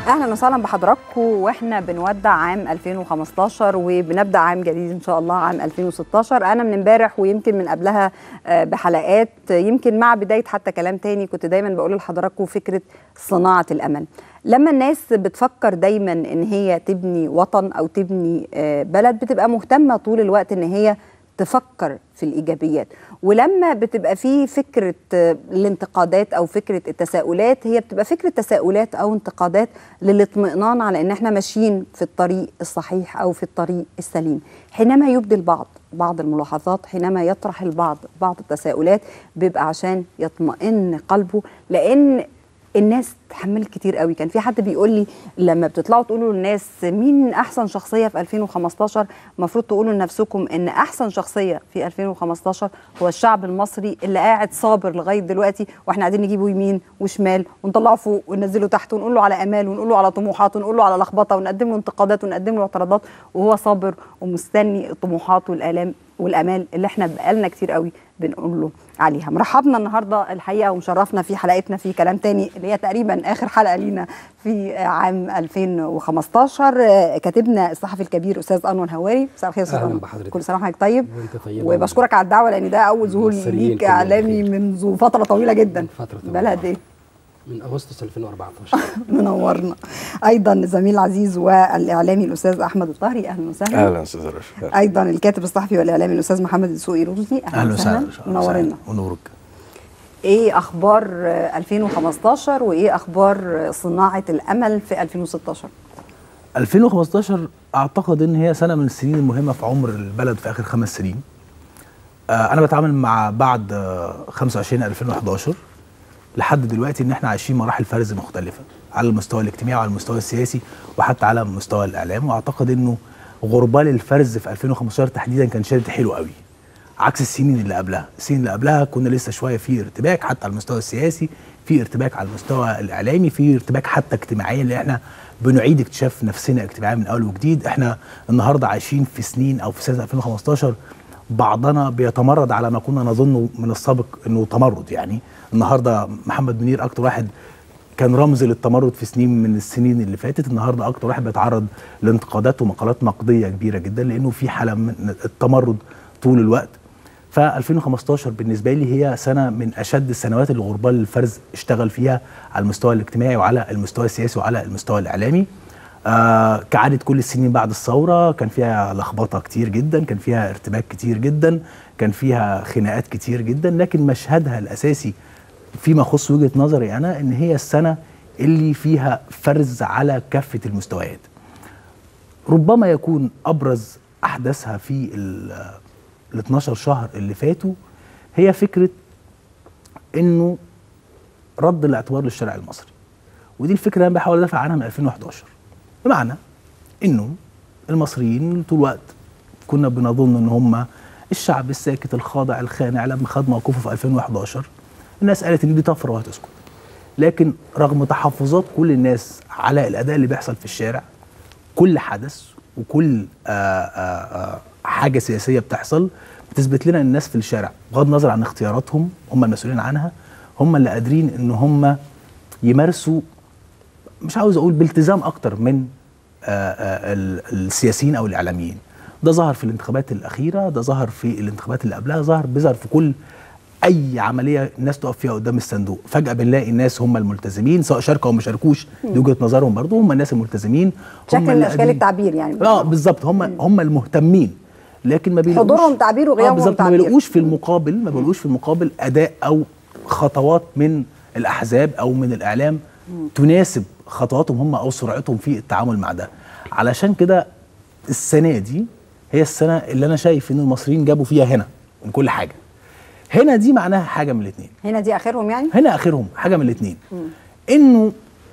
اهلا وسهلا بحضراتكم واحنا بنودع عام 2015 وبنبدا عام جديد ان شاء الله عام 2016 انا من امبارح ويمكن من قبلها آه، بحلقات آه، يمكن مع بدايه حتى كلام تاني كنت دايما بقول لحضراتكم فكره صناعه الامل لما الناس بتفكر دايما ان هي تبني وطن او تبني آه، بلد بتبقى مهتمه طول الوقت ان هي تفكر في الايجابيات ولما بتبقى في فكره آه، الانتقادات او فكره التساؤلات هي بتبقى فكره تساؤلات او انتقادات للاطمئنان على ان احنا ماشيين في الطريق الصحيح او في الطريق السليم حينما يبدي البعض بعض الملاحظات حينما يطرح البعض بعض التساؤلات بيبقى عشان يطمئن قلبه لان الناس تحملت كتير قوي كان في حد بيقول لي لما بتطلعوا تقولوا للناس مين احسن شخصيه في 2015 المفروض تقولوا لنفسكم ان احسن شخصيه في 2015 هو الشعب المصري اللي قاعد صابر لغايه دلوقتي واحنا قاعدين نجيبه يمين وشمال ونطلعه فوق وننزله تحت ونقول له على امال ونقول له على طموحات ونقول له على لخبطه ونقدم له انتقادات ونقدم له اعتراضات وهو صابر ومستني الطموحات والالام والامال اللي احنا بقالنا كتير قوي بنقول له عليها مرحبنا النهارده الحقيقه ومشرفنا في حلقتنا في كلام تاني اللي هي تقريبا اخر حلقه لينا في عام 2015 كاتبنا الصحفي الكبير استاذ انور هواري مساء الخير يا استاذ أهلاً انور بحضرتك. كل سنه وحضرتك طيب وانت طيبة وبشكرك على الدعوه لان ده اول ظهور مصريين ليك كلهم اعلامي بخير. منذ فتره طويله جدا فترة طويلة. بقالها قد ايه من اغسطس 2014 منورنا ايضا الزميل العزيز والاعلامي الاستاذ احمد الطهري اهلا وسهلا اهلا استاذ رشا ايضا الكاتب الصحفي والاعلامي الاستاذ محمد السوقي رشدي اهلا وسهلا منورنا ونورك ايه اخبار آه، 2015 وايه اخبار آه، صناعه الامل في 2016 2015 اعتقد ان هي سنه من السنين المهمه في عمر البلد في اخر خمس سنين آه انا بتعامل مع بعد آه 25 2011 لحد دلوقتي ان احنا عايشين مراحل فرز مختلفه على المستوى الاجتماعي وعلى المستوى السياسي وحتى على مستوى الاعلام واعتقد انه غربال الفرز في 2015 تحديدا كان شادد حلو قوي عكس السنين اللي قبلها السنين اللي قبلها كنا لسه شويه في ارتباك حتى على المستوى السياسي في ارتباك على المستوى الاعلامي في ارتباك حتى اجتماعيا اللي احنا بنعيد اكتشاف نفسنا اجتماعيا من اول وجديد احنا النهارده عايشين في سنين او في سنه 2015 بعضنا بيتمرد على ما كنا نظنه من السابق انه تمرد يعني النهارده محمد منير اكتر واحد كان رمز للتمرد في سنين من السنين اللي فاتت النهارده اكتر واحد بيتعرض لانتقادات ومقالات نقديه كبيره جدا لانه في حاله من التمرد طول الوقت ف 2015 بالنسبه لي هي سنه من اشد السنوات اللي غربال الفرز اشتغل فيها على المستوى الاجتماعي وعلى المستوى السياسي وعلى المستوى الاعلامي آه كعاده كل السنين بعد الثوره كان فيها لخبطه كتير جدا كان فيها ارتباك كتير جدا كان فيها خناقات كتير جدا لكن مشهدها الاساسي فيما يخص وجهه نظري انا ان هي السنه اللي فيها فرز على كافه المستويات ربما يكون ابرز احداثها في ال ال 12 شهر اللي فاتوا هي فكره انه رد الاعتبار للشارع المصري ودي الفكره اللي انا بحاول ادافع عنها من 2011 بمعنى انه المصريين طول الوقت كنا بنظن ان هم الشعب الساكت الخاضع الخانع لما خد موقفه في 2011 الناس قالت ان دي طفره وهتسكت لكن رغم تحفظات كل الناس على الاداء اللي بيحصل في الشارع كل حدث وكل آآ آآ حاجه سياسيه بتحصل بتثبت لنا ان الناس في الشارع بغض النظر عن اختياراتهم هم المسؤولين عنها هم اللي قادرين ان هم يمارسوا مش عاوز اقول بالتزام اكتر من آآ آآ ال- السياسيين او الاعلاميين ده ظهر في الانتخابات الاخيره ده ظهر في الانتخابات اللي قبلها ظهر بيظهر في كل اي عمليه الناس تقف فيها قدام الصندوق فجاه بنلاقي الناس هم الملتزمين سواء شاركوا او ما شاركوش دي وجهه نظرهم برضو هم الناس الملتزمين هم شكل من اللي اشكال قادرين- التعبير يعني اه بالظبط هم هم المهتمين لكن ما بيلاقوش حضورهم تعبير وغيابهم آه بالظبط ما تعبير. بيلاقوش في المقابل ما بيلاقوش في المقابل اداء او خطوات من الاحزاب او من الاعلام تناسب خطواتهم هم او سرعتهم في التعامل مع ده علشان كده السنه دي هي السنه اللي انا شايف ان المصريين جابوا فيها هنا من كل حاجه هنا دي معناها حاجه من الاثنين هنا دي اخرهم يعني هنا اخرهم حاجه من الاثنين انه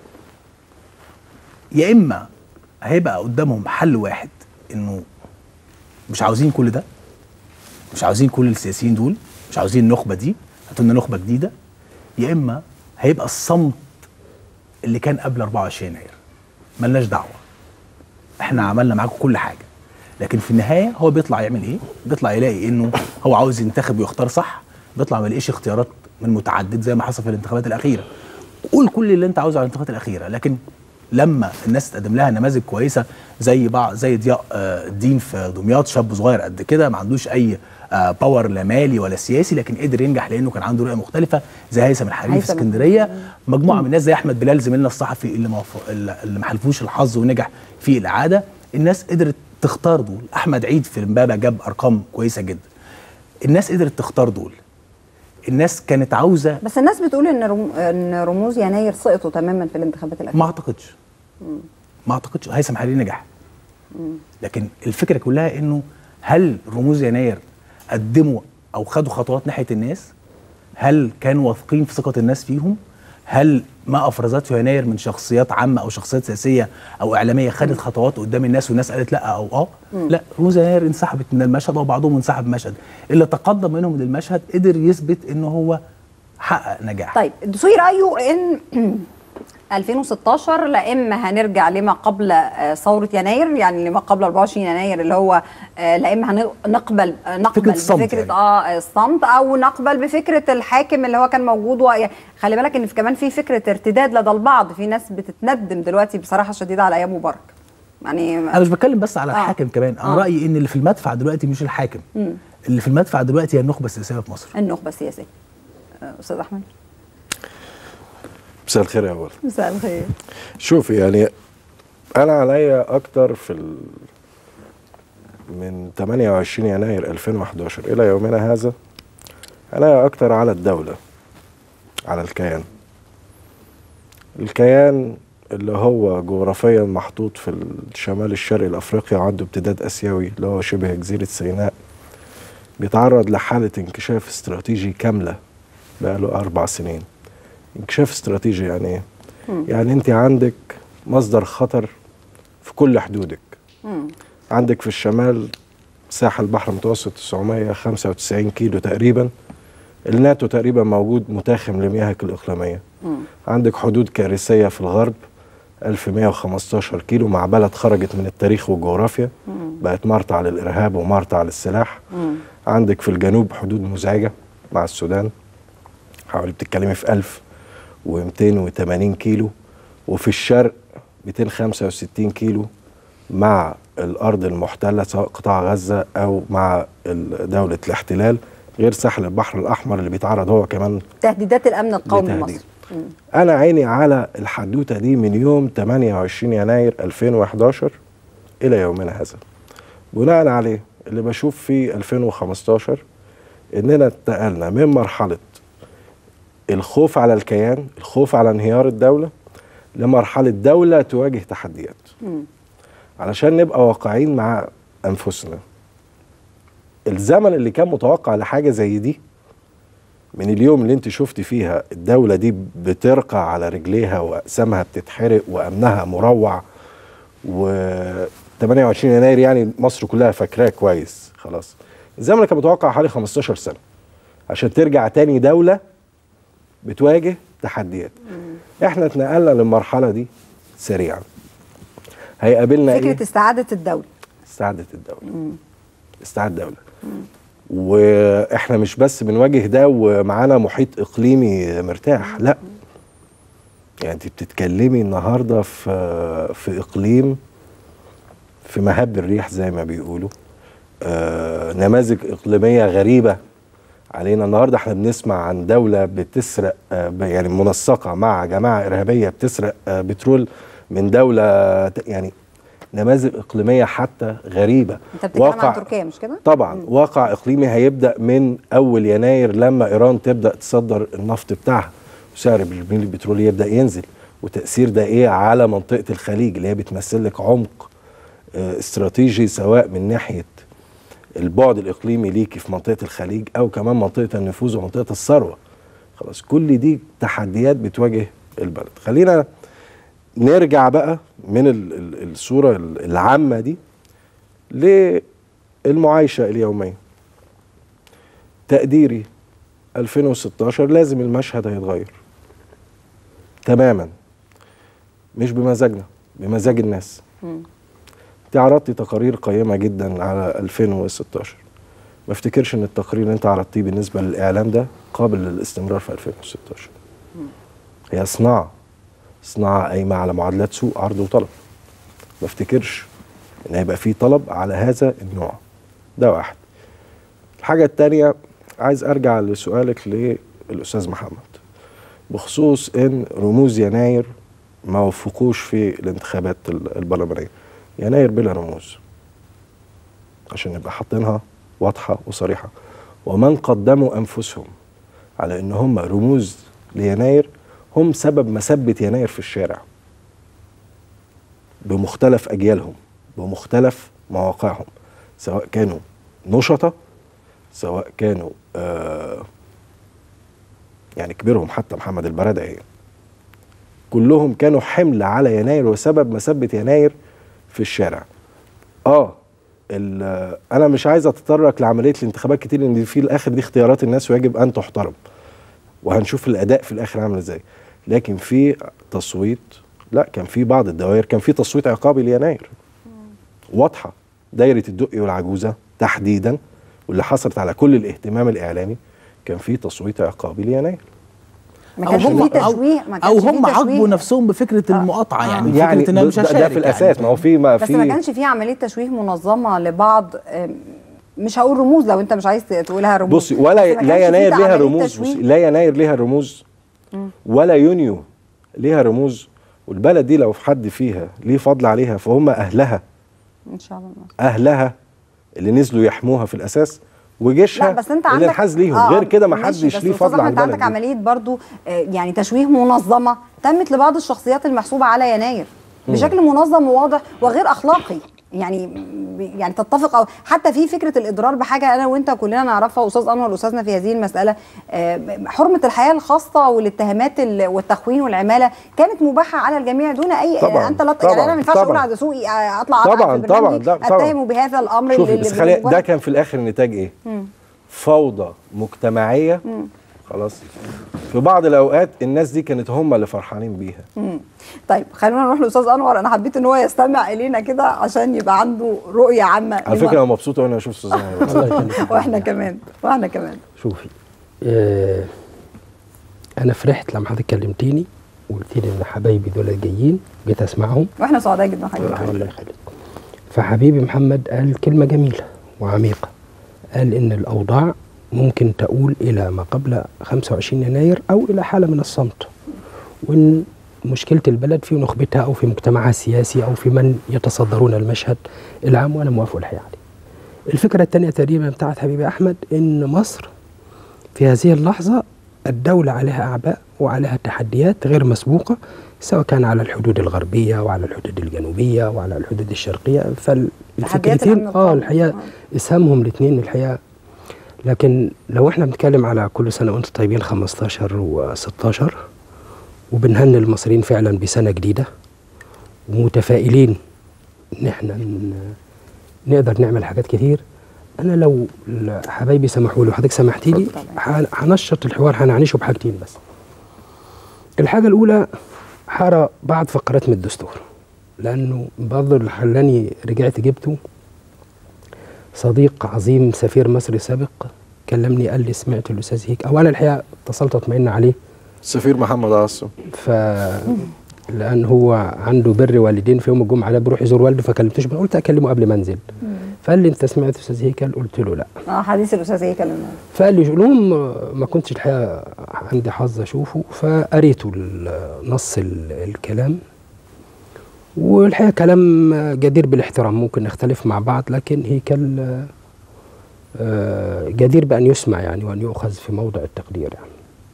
يا اما هيبقى قدامهم حل واحد انه مش عاوزين كل ده مش عاوزين كل السياسيين دول مش عاوزين النخبه دي هاتوا لنا نخبه جديده يا اما هيبقى الصمت اللي كان قبل 24 يناير ملناش دعوه احنا عملنا معاكم كل حاجه لكن في النهايه هو بيطلع يعمل ايه بيطلع يلاقي انه هو عاوز ينتخب ويختار صح بيطلع ما يلاقيش اختيارات من متعدد زي ما حصل في الانتخابات الاخيره قول كل اللي انت عاوزه على الانتخابات الاخيره لكن لما الناس تقدم لها نماذج كويسه زي بعض زي ضياء آه، الدين في دمياط شاب صغير قد كده ما عندوش اي آه، باور لا مالي ولا سياسي لكن قدر ينجح لانه كان عنده رؤيه مختلفه زي هيثم الحريري في هيثم اسكندريه مجموعه من الناس زي احمد بلال زميلنا الصحفي اللي ما وف- اللي اللي ما حلفوش الحظ ونجح في الاعاده الناس قدرت تختار دول احمد عيد في امبابه جاب ارقام كويسه جدا الناس قدرت تختار دول الناس كانت عاوزه بس الناس بتقول ان رم... ان رموز يناير سقطوا تماما في الانتخابات الاخيره ما اعتقدش ما اعتقدش هيثم حريري نجح لكن الفكره كلها انه هل رموز يناير قدموا او خدوا خطوات ناحيه الناس هل كانوا واثقين في ثقه الناس فيهم هل ما افرزته يناير من شخصيات عامه او شخصيات سياسيه او اعلاميه خدت خطوات قدام الناس والناس قالت لا او اه لا رموز يناير انسحبت من المشهد وبعضهم انسحب من المشهد اللي تقدم منهم للمشهد قدر يثبت انه هو حقق نجاح طيب الدسوقي رايه ان 2016 لا اما هنرجع لما قبل آه، ثوره يناير يعني لما قبل 24 يناير اللي هو آه، لا اما هنقبل نقبل فكرة الصمت بفكره يعني. اه الصمت او نقبل بفكره الحاكم اللي هو كان موجود و... يعني خلي بالك ان في كمان في فكره ارتداد لدى البعض في ناس بتتندم دلوقتي بصراحه شديده على ايام مبارك يعني انا مش بتكلم بس على آه. الحاكم كمان انا آه. رايي ان اللي في المدفع دلوقتي مش الحاكم اللي في المدفع دلوقتي هي النخبه السياسيه في مصر النخبه السياسيه آه، استاذ احمد مساء الخير يا اول مساء الخير شوف يعني انا عليا اكتر في ال... من 28 يناير 2011 الى يومنا هذا عليا اكتر على الدوله على الكيان الكيان اللي هو جغرافيا محطوط في الشمال الشرقي لافريقيا عنده امتداد اسيوي اللي هو شبه جزيره سيناء بيتعرض لحاله انكشاف استراتيجي كامله بقاله اربع سنين انكشاف استراتيجي يعني ايه؟ يعني انت عندك مصدر خطر في كل حدودك عندك في الشمال ساحل البحر المتوسط 995 كيلو تقريبا الناتو تقريبا موجود متاخم لمياهك الإقليمية عندك حدود كارثية في الغرب 1115 كيلو مع بلد خرجت من التاريخ والجغرافيا بقت مرتع للإرهاب ومرتع للسلاح عندك في الجنوب حدود مزعجة مع السودان حوالي بتتكلمي في 1280 كيلو وفي الشرق 265 كيلو مع الأرض المحتلة سواء قطاع غزة أو مع ال- دولة الاحتلال غير ساحل البحر الأحمر اللي بيتعرض هو كمان تهديدات الامن القومي لتهديد. لمصر أنا عيني على الحدوتة دي من يوم 28 يناير 2011 إلى يومنا هذا بناء عليه اللي بشوف في 2015 إننا انتقلنا من مرحلة الخوف على الكيان الخوف على انهيار الدولة لمرحلة دولة تواجه تحديات علشان نبقى واقعين مع أنفسنا الزمن اللي كان متوقع لحاجة زي دي من اليوم اللي انت شفت فيها الدولة دي بترقى على رجليها وأقسامها بتتحرق وأمنها مروع و 28 يناير يعني مصر كلها فاكراه كويس خلاص الزمن اللي كان متوقع حوالي 15 سنة عشان ترجع تاني دولة بتواجه تحديات احنا اتنقلنا للمرحلة دي سريعا هيقابلنا ايه؟ فكره استعاده الدوله استعادة الدولة استعادة الدولة واحنا مش بس بنواجه ده ومعانا محيط اقليمي مرتاح لا يعني انت بتتكلمي النهارده في في اقليم في مهب الريح زي ما بيقولوا آه نماذج اقليميه غريبه علينا النهارده احنا بنسمع عن دوله بتسرق آه ب- يعني منسقه مع جماعه ارهابيه بتسرق آه بترول من دوله ت- يعني نماذج اقليميه حتى غريبه انت بتتكلم عن تركيا مش كده طبعا واقع اقليمي هيبدا من اول يناير لما ايران تبدا تصدر النفط بتاعها وسعر برميل البترول يبدا ينزل وتاثير ده ايه على منطقه الخليج اللي هي بتمثل لك عمق آه، استراتيجي سواء من ناحيه البعد الاقليمي ليكي في منطقه الخليج او كمان منطقه النفوذ ومنطقه الثروه خلاص كل دي تحديات بتواجه البلد خلينا نرجع بقى من ال- ال- الصوره العامه دي للمعايشة اليومية تقديري 2016 لازم المشهد هيتغير تماما مش بمزاجنا بمزاج الناس انت عرضتي تقارير قيمة جدا على 2016 ما افتكرش ان التقرير اللي انت عرضتيه بالنسبة للإعلام ده قابل للاستمرار في 2016 هي صناعة صناعه قايمه على معادلات سوق عرض وطلب ما افتكرش ان هيبقى في طلب على هذا النوع ده واحد الحاجه الثانيه عايز ارجع لسؤالك للاستاذ محمد بخصوص ان رموز يناير ما وفقوش في الانتخابات ال- البرلمانيه يناير بلا رموز عشان نبقى حاطينها واضحه وصريحه ومن قدموا انفسهم على ان هم رموز ليناير هم سبب مسبه يناير في الشارع بمختلف اجيالهم بمختلف مواقعهم سواء كانوا نشطه سواء كانوا آه يعني كبيرهم حتى محمد البرادعي كلهم كانوا حمل على يناير وسبب مسبه يناير في الشارع اه ال- انا مش عايز اتطرق لعمليه الانتخابات كتير ان في الاخر دي اختيارات الناس ويجب ان تحترم وهنشوف الاداء في الاخر عامل ازاي لكن في تصويت لا كان في بعض الدوائر كان في تصويت عقابي ليناير واضحه دايره الدقي والعجوزه تحديدا واللي حصلت على كل الاهتمام الاعلامي كان في تصويت عقابي ليناير ما او كانش هم في او, تشويه ما أو كانش هم في عاقبوا تشويه. نفسهم بفكره المقاطعه يعني, يعني فكره ان انا مش ده, ده هشارك في الاساس يعني. ما هو في ما بس في ما كانش في عمليه تشويه منظمه لبعض أم، مش هقول رموز لو انت مش عايز تقولها رموز بصي ولا بس ما لا كانش في يناير ليها عملية رموز تشويه. بصي لا يناير ليها رموز ولا يونيو ليها رموز والبلد دي لو في حد فيها ليه فضل عليها فهم اهلها ان شاء الله اهلها اللي نزلوا يحموها في الاساس وجيشها لا بس انت اللي عندك انحاز ليهم آه، غير كده ما ماشي، حدش بس ليه أستاذ فضل على أحمد، انت البلد عندك دي. عمليه برضو آه، يعني تشويه منظمه تمت لبعض الشخصيات المحسوبه على يناير بشكل منظم وواضح وغير اخلاقي يعني يعني تتفق او حتى في فكره الاضرار بحاجه انا وانت كلنا نعرفها استاذ انور استاذنا في هذه المساله آه، حرمه الحياه الخاصه والاتهامات ال- والتخوين والعماله كانت مباحه على الجميع دون اي طبعاً، انت لا طبعاً، يعني انا ما ينفعش اقول طبعاً. على دسوقي آه، اطلع طبعاً، أقعد في طبعاً، برنامجي ده طبعاً. اتهمه بهذا الامر شوفي اللي- بس خلي بمجرد- ده كان في الاخر نتاج ايه؟ فوضى مجتمعيه خلاص في بعض الاوقات الناس دي كانت هم اللي فرحانين بيها مم. طيب خلونا نروح لاستاذ انور انا حبيت ان هو يستمع الينا كده عشان يبقى عنده رؤيه عامه على لما- فكره انا مبسوط وانا اشوف استاذ أنور. الله يخليك واحنا كمان واحنا كمان شوفي آه انا فرحت لما حضرتك كلمتيني وقلت لي ان حبايبي دول جايين جيت اسمعهم واحنا سعداء جدا حضرتك الله يخليك فحبيبي محمد قال كلمة جميلة وعميقة قال إن الأوضاع ممكن تؤول إلى ما قبل 25 يناير أو إلى حالة من الصمت وإن مشكلة البلد في نخبتها أو في مجتمعها السياسي أو في من يتصدرون المشهد العام وأنا موافق الحقيقة عليه الفكرة الثانية تقريبا بتاعت حبيبي أحمد إن مصر في هذه اللحظة الدولة عليها أعباء وعليها تحديات غير مسبوقة سواء كان على الحدود الغربية وعلى الحدود الجنوبية وعلى الحدود الشرقية فالفكرتين الأمن اه القومي. الحقيقة آه. اسهامهم الاثنين الحقيقة لكن لو احنا بنتكلم على كل سنة وانتم طيبين 15 و16 وبنهني المصريين فعلا بسنة جديدة ومتفائلين ان احنا ن- نقدر نعمل حاجات كتير انا لو ل- حبايبي سمحوا لي وحضرتك سمحتي لي اتفضل. ه- هنشط الحوار هنعنشه بحاجتين بس الحاجة الأولى هقرا بعض فقرات من الدستور لأنه برضه اللي خلاني رجعت جبته صديق عظيم سفير مصري سابق كلمني قال لي سمعت الأستاذ هيك أو أنا الحقيقة اتصلت اطمئن عليه السفير محمد عاصم ف لان هو عنده بر والدين في يوم الجمعه ده بيروح يزور والده فكلمتوش بقى قلت اكلمه قبل ما انزل فقال لي انت سمعت استاذ هيكل قلت له لا اه حديث الاستاذ ايه كلمنا فقال لي لهم ما كنتش الحقيقه عندي حظ اشوفه فقريته ال- نص ال- الكلام والحقيقه كلام جدير بالاحترام ممكن نختلف مع بعض لكن هيكل آه، جدير بان يسمع يعني وان يؤخذ في موضع التقدير يعني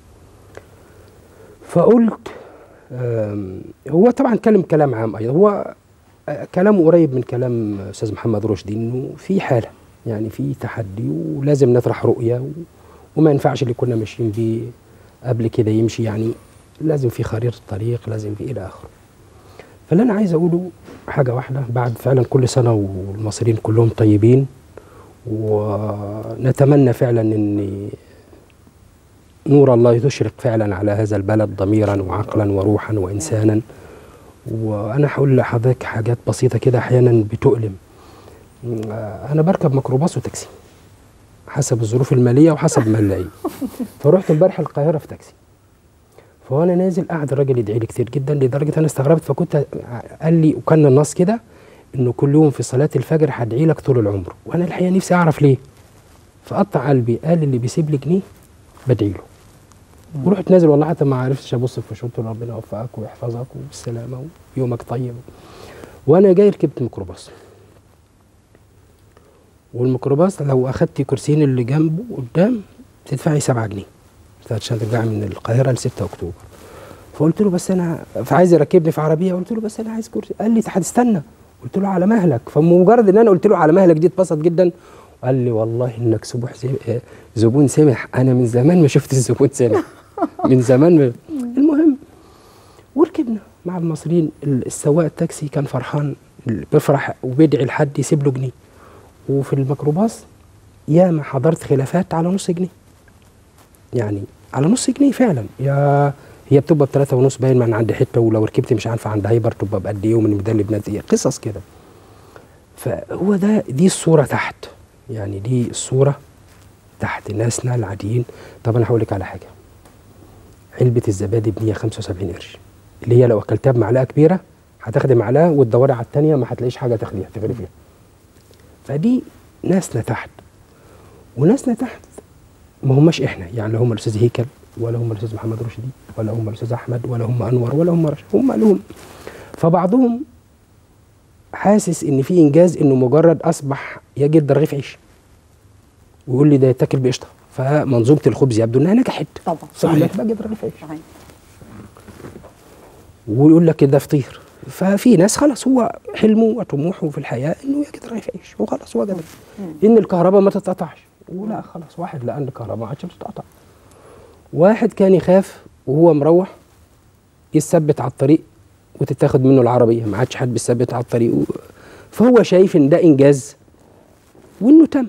فقلت آم، هو طبعا اتكلم كلام عام ايضا هو آه، كلامه قريب من كلام استاذ محمد رشدي انه في حاله يعني في تحدي ولازم نطرح رؤيه و- وما ينفعش اللي كنا ماشيين بيه قبل كده يمشي يعني لازم في خريطه طريق لازم في الى اخره فاللي انا عايز اقوله حاجه واحده بعد فعلا كل سنه والمصريين كلهم طيبين ونتمنى فعلا ان نور الله تشرق فعلا على هذا البلد ضميرا وعقلا وروحا وانسانا وانا هقول لحضرتك حاجات بسيطه كده احيانا بتؤلم آه، انا بركب ميكروباص وتاكسي حسب الظروف الماليه وحسب ما نلاقي فرحت امبارح القاهره في تاكسي فوانا نازل قعد الراجل يدعي لي كتير جدا لدرجه انا استغربت فكنت قال لي وكان النص كده انه كل يوم في صلاه الفجر هدعي لك طول العمر وانا الحقيقه نفسي اعرف ليه فقطع قلبي قال اللي بيسيب لي جنيه بدعي له ورحت نازل والله حتى ما عرفتش ابص في وشه قلت له ربنا يوفقك ويحفظك وبالسلامه ويومك طيب وانا جاي ركبت ميكروباص والميكروباص لو اخدتي كرسيين اللي جنبه قدام تدفعي 7 جنيه عشان ترجعي من القاهره ل 6 اكتوبر فقلت له بس انا فعايز يركبني في عربيه قلت له بس انا عايز كرسي قال لي هتستنى قلت له على مهلك فمجرد ان انا قلت له على مهلك دي اتبسط جدا وقال لي والله انك سبوح زي آه، زبون سمح انا من زمان ما شفت الزبون سمح من زمان ما المهم وركبنا مع المصريين السواق التاكسي كان فرحان بيفرح وبيدعي لحد يسيب له جنيه وفي الميكروباص ياما حضرت خلافات على نص جنيه يعني على نص جنيه فعلا يا هي بتبقى بثلاثة ونص باين من عند حته ولو ركبت مش عارفه عند هايبر تبقى بقد ايه ومن ميدان لبنان إيه، قصص كده فهو ده دي الصوره تحت يعني دي الصوره تحت ناسنا العاديين طب انا هقول لك على حاجه علبه الزبادي ب 175 قرش اللي هي لو اكلتها بمعلقه كبيره هتاخدي معلقه وتدوري على الثانيه ما هتلاقيش حاجه تاخديها تغري فيها فدي ناسنا تحت وناسنا تحت ما هماش احنا يعني لا هم الاستاذ هيكل ولا هم الاستاذ محمد رشدي ولا هم الاستاذ احمد ولا هم انور ولا هم رشد هم لهم فبعضهم حاسس ان في انجاز انه مجرد اصبح يجد رغيف عيش ويقول لي ده يتاكل بقشطه فمنظومه الخبز يبدو انها نجحت طبعا يقول لك بجد رغيف عيش صحيح ويقول لك ده فطير ففي ناس خلاص هو حلمه وطموحه في الحياه انه يجد رغيف عيش وخلاص وجد ان الكهرباء ما تتقطعش ولا خلاص واحد لقى ان الكهرباء ما عادش بتتقطع واحد كان يخاف وهو مروح يثبت على الطريق وتتاخد منه العربيه ما عادش حد بيثبت على الطريق و... فهو شايف ان ده انجاز وانه تم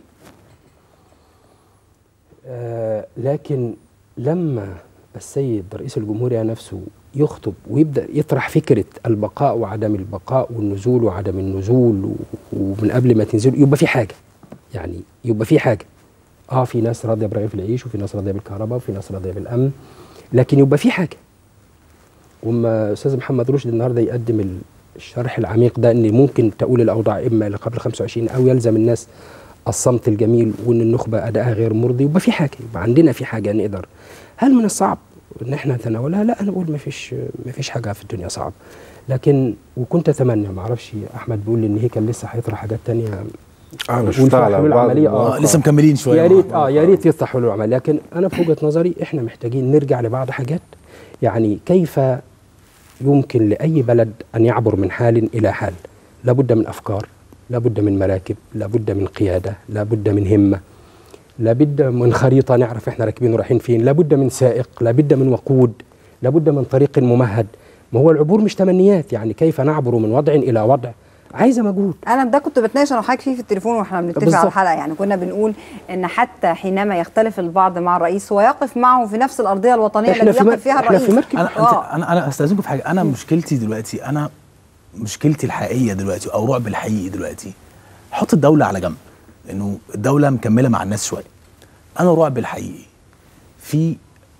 آه لكن لما السيد رئيس الجمهورية نفسه يخطب ويبدأ يطرح فكرة البقاء وعدم البقاء والنزول وعدم النزول و- ومن قبل ما تنزلوا يبقى في حاجة يعني يبقى في حاجة اه في ناس راضية برغيف العيش وفي ناس راضية بالكهرباء وفي ناس راضية بالأمن لكن يبقى في حاجة وما أستاذ محمد رشدي النهارده يقدم ال- الشرح العميق ده ان ممكن تؤول الاوضاع اما الى قبل 25 او يلزم الناس الصمت الجميل وان النخبه ادائها غير مرضي يبقى في حاجه يبقى عندنا في حاجه نقدر هل من الصعب ان احنا نتناولها لا انا بقول ما فيش ما فيش حاجه في الدنيا صعب لكن وكنت اتمنى ما اعرفش احمد بيقول لي ان هيكل لسه هيطرح حاجات تانية انا ونفع شفتها على حلول بعض عملية، المواقع. آه لسه مكملين شويه يا مع- ريت اه يا ريت يفتح حلول عمل لكن انا في وجهه نظري احنا محتاجين نرجع لبعض حاجات يعني كيف يمكن لاي بلد ان يعبر من حال الى حال لابد من افكار لابد من مراكب لابد من قياده لابد من همه لابد من خريطه نعرف احنا راكبين ورايحين فين لابد من سائق لابد من وقود لابد من طريق ممهد ما هو العبور مش تمنيات يعني كيف نعبر من وضع الى وضع عايزه مجهود انا ده كنت بتناقش انا وحضرتك فيه في التليفون واحنا بنتفق على بالظبط. الحلقه يعني كنا بنقول ان حتى حينما يختلف البعض مع الرئيس هو يقف معه في نفس الارضيه الوطنيه إحنا التي في يقف مر- فيها إحنا الرئيس في مركب. انا آه. انت انا انا استاذنكم في حاجه انا مشكلتي دلوقتي انا مشكلتي الحقيقيه دلوقتي او رعب الحقيقي دلوقتي حط الدوله على جنب لانه الدوله مكمله مع الناس شويه انا رعب الحقيقي في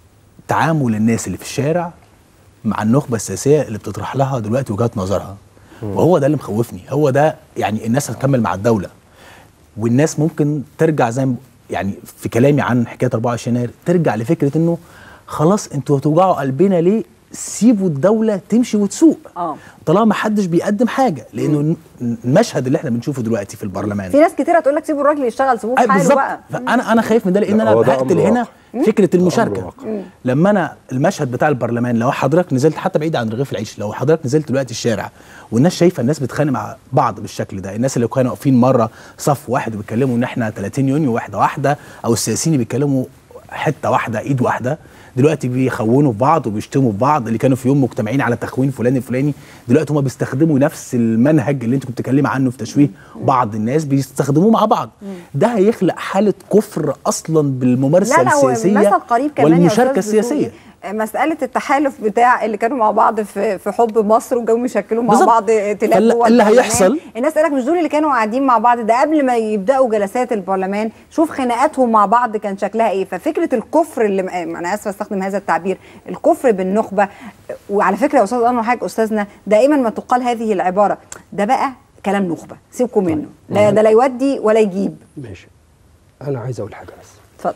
تعامل الناس اللي في الشارع مع النخبه السياسيه اللي بتطرح لها دلوقتي وجهات نظرها وهو ده اللي مخوفني هو ده يعني الناس هتكمل مع الدوله والناس ممكن ترجع زي ما يعني في كلامي عن حكايه 24 يناير ترجع لفكره انه خلاص انتوا هتوجعوا قلبنا ليه سيبوا الدوله تمشي وتسوق اه طالما ما حدش بيقدم حاجه لانه المشهد اللي احنا بنشوفه دلوقتي في البرلمان في ناس كتير هتقول لك سيبوا الراجل يشتغل سيبوه أي في حاله بالظبط بقى فانا انا خايف من ده لان لا، انا هو ده بقتل أمر هنا واقع. فكره ده أمر المشاركه واقع. لما انا المشهد بتاع البرلمان لو حضرتك نزلت حتى بعيد عن رغيف العيش لو حضرتك نزلت دلوقتي الشارع والناس شايفه الناس بتتخانق مع بعض بالشكل ده الناس اللي كانوا واقفين مره صف واحد وبيتكلموا ان احنا 30 يونيو واحده واحده او السياسيين اللي بيتكلموا حته واحده ايد واحده دلوقتي بيخونوا في بعض وبيشتموا في بعض اللي كانوا في يوم مجتمعين على تخوين فلان الفلاني دلوقتي هم بيستخدموا نفس المنهج اللي انت كنت بتتكلمي عنه في تشويه بعض الناس بيستخدموه مع بعض ده هيخلق حاله كفر اصلا بالممارسه لا لا هو السياسيه مثل قريب كمان يا والمشاركه أستاذ دسوقي. السياسيه مساله التحالف بتاع اللي كانوا مع بعض في في حب مصر وجاوا يشكلوا مع بالظبط. بعض ائتلاف فاللي- جوه اللي البرلمان. هيحصل- الناس قال لك مش دول اللي كانوا قاعدين مع بعض ده قبل ما يبداوا جلسات البرلمان شوف خناقاتهم مع بعض كان شكلها ايه ففكره الكفر اللي انا اسفه استخدم هذا التعبير الكفر بالنخبه وعلى فكره يا استاذ انور حضرتك استاذنا دائما ما تقال هذه العباره ده بقى كلام نخبه سيبكم منه لا ده لا يودي ولا يجيب ماشي انا عايز اقول حاجه بس اتفضل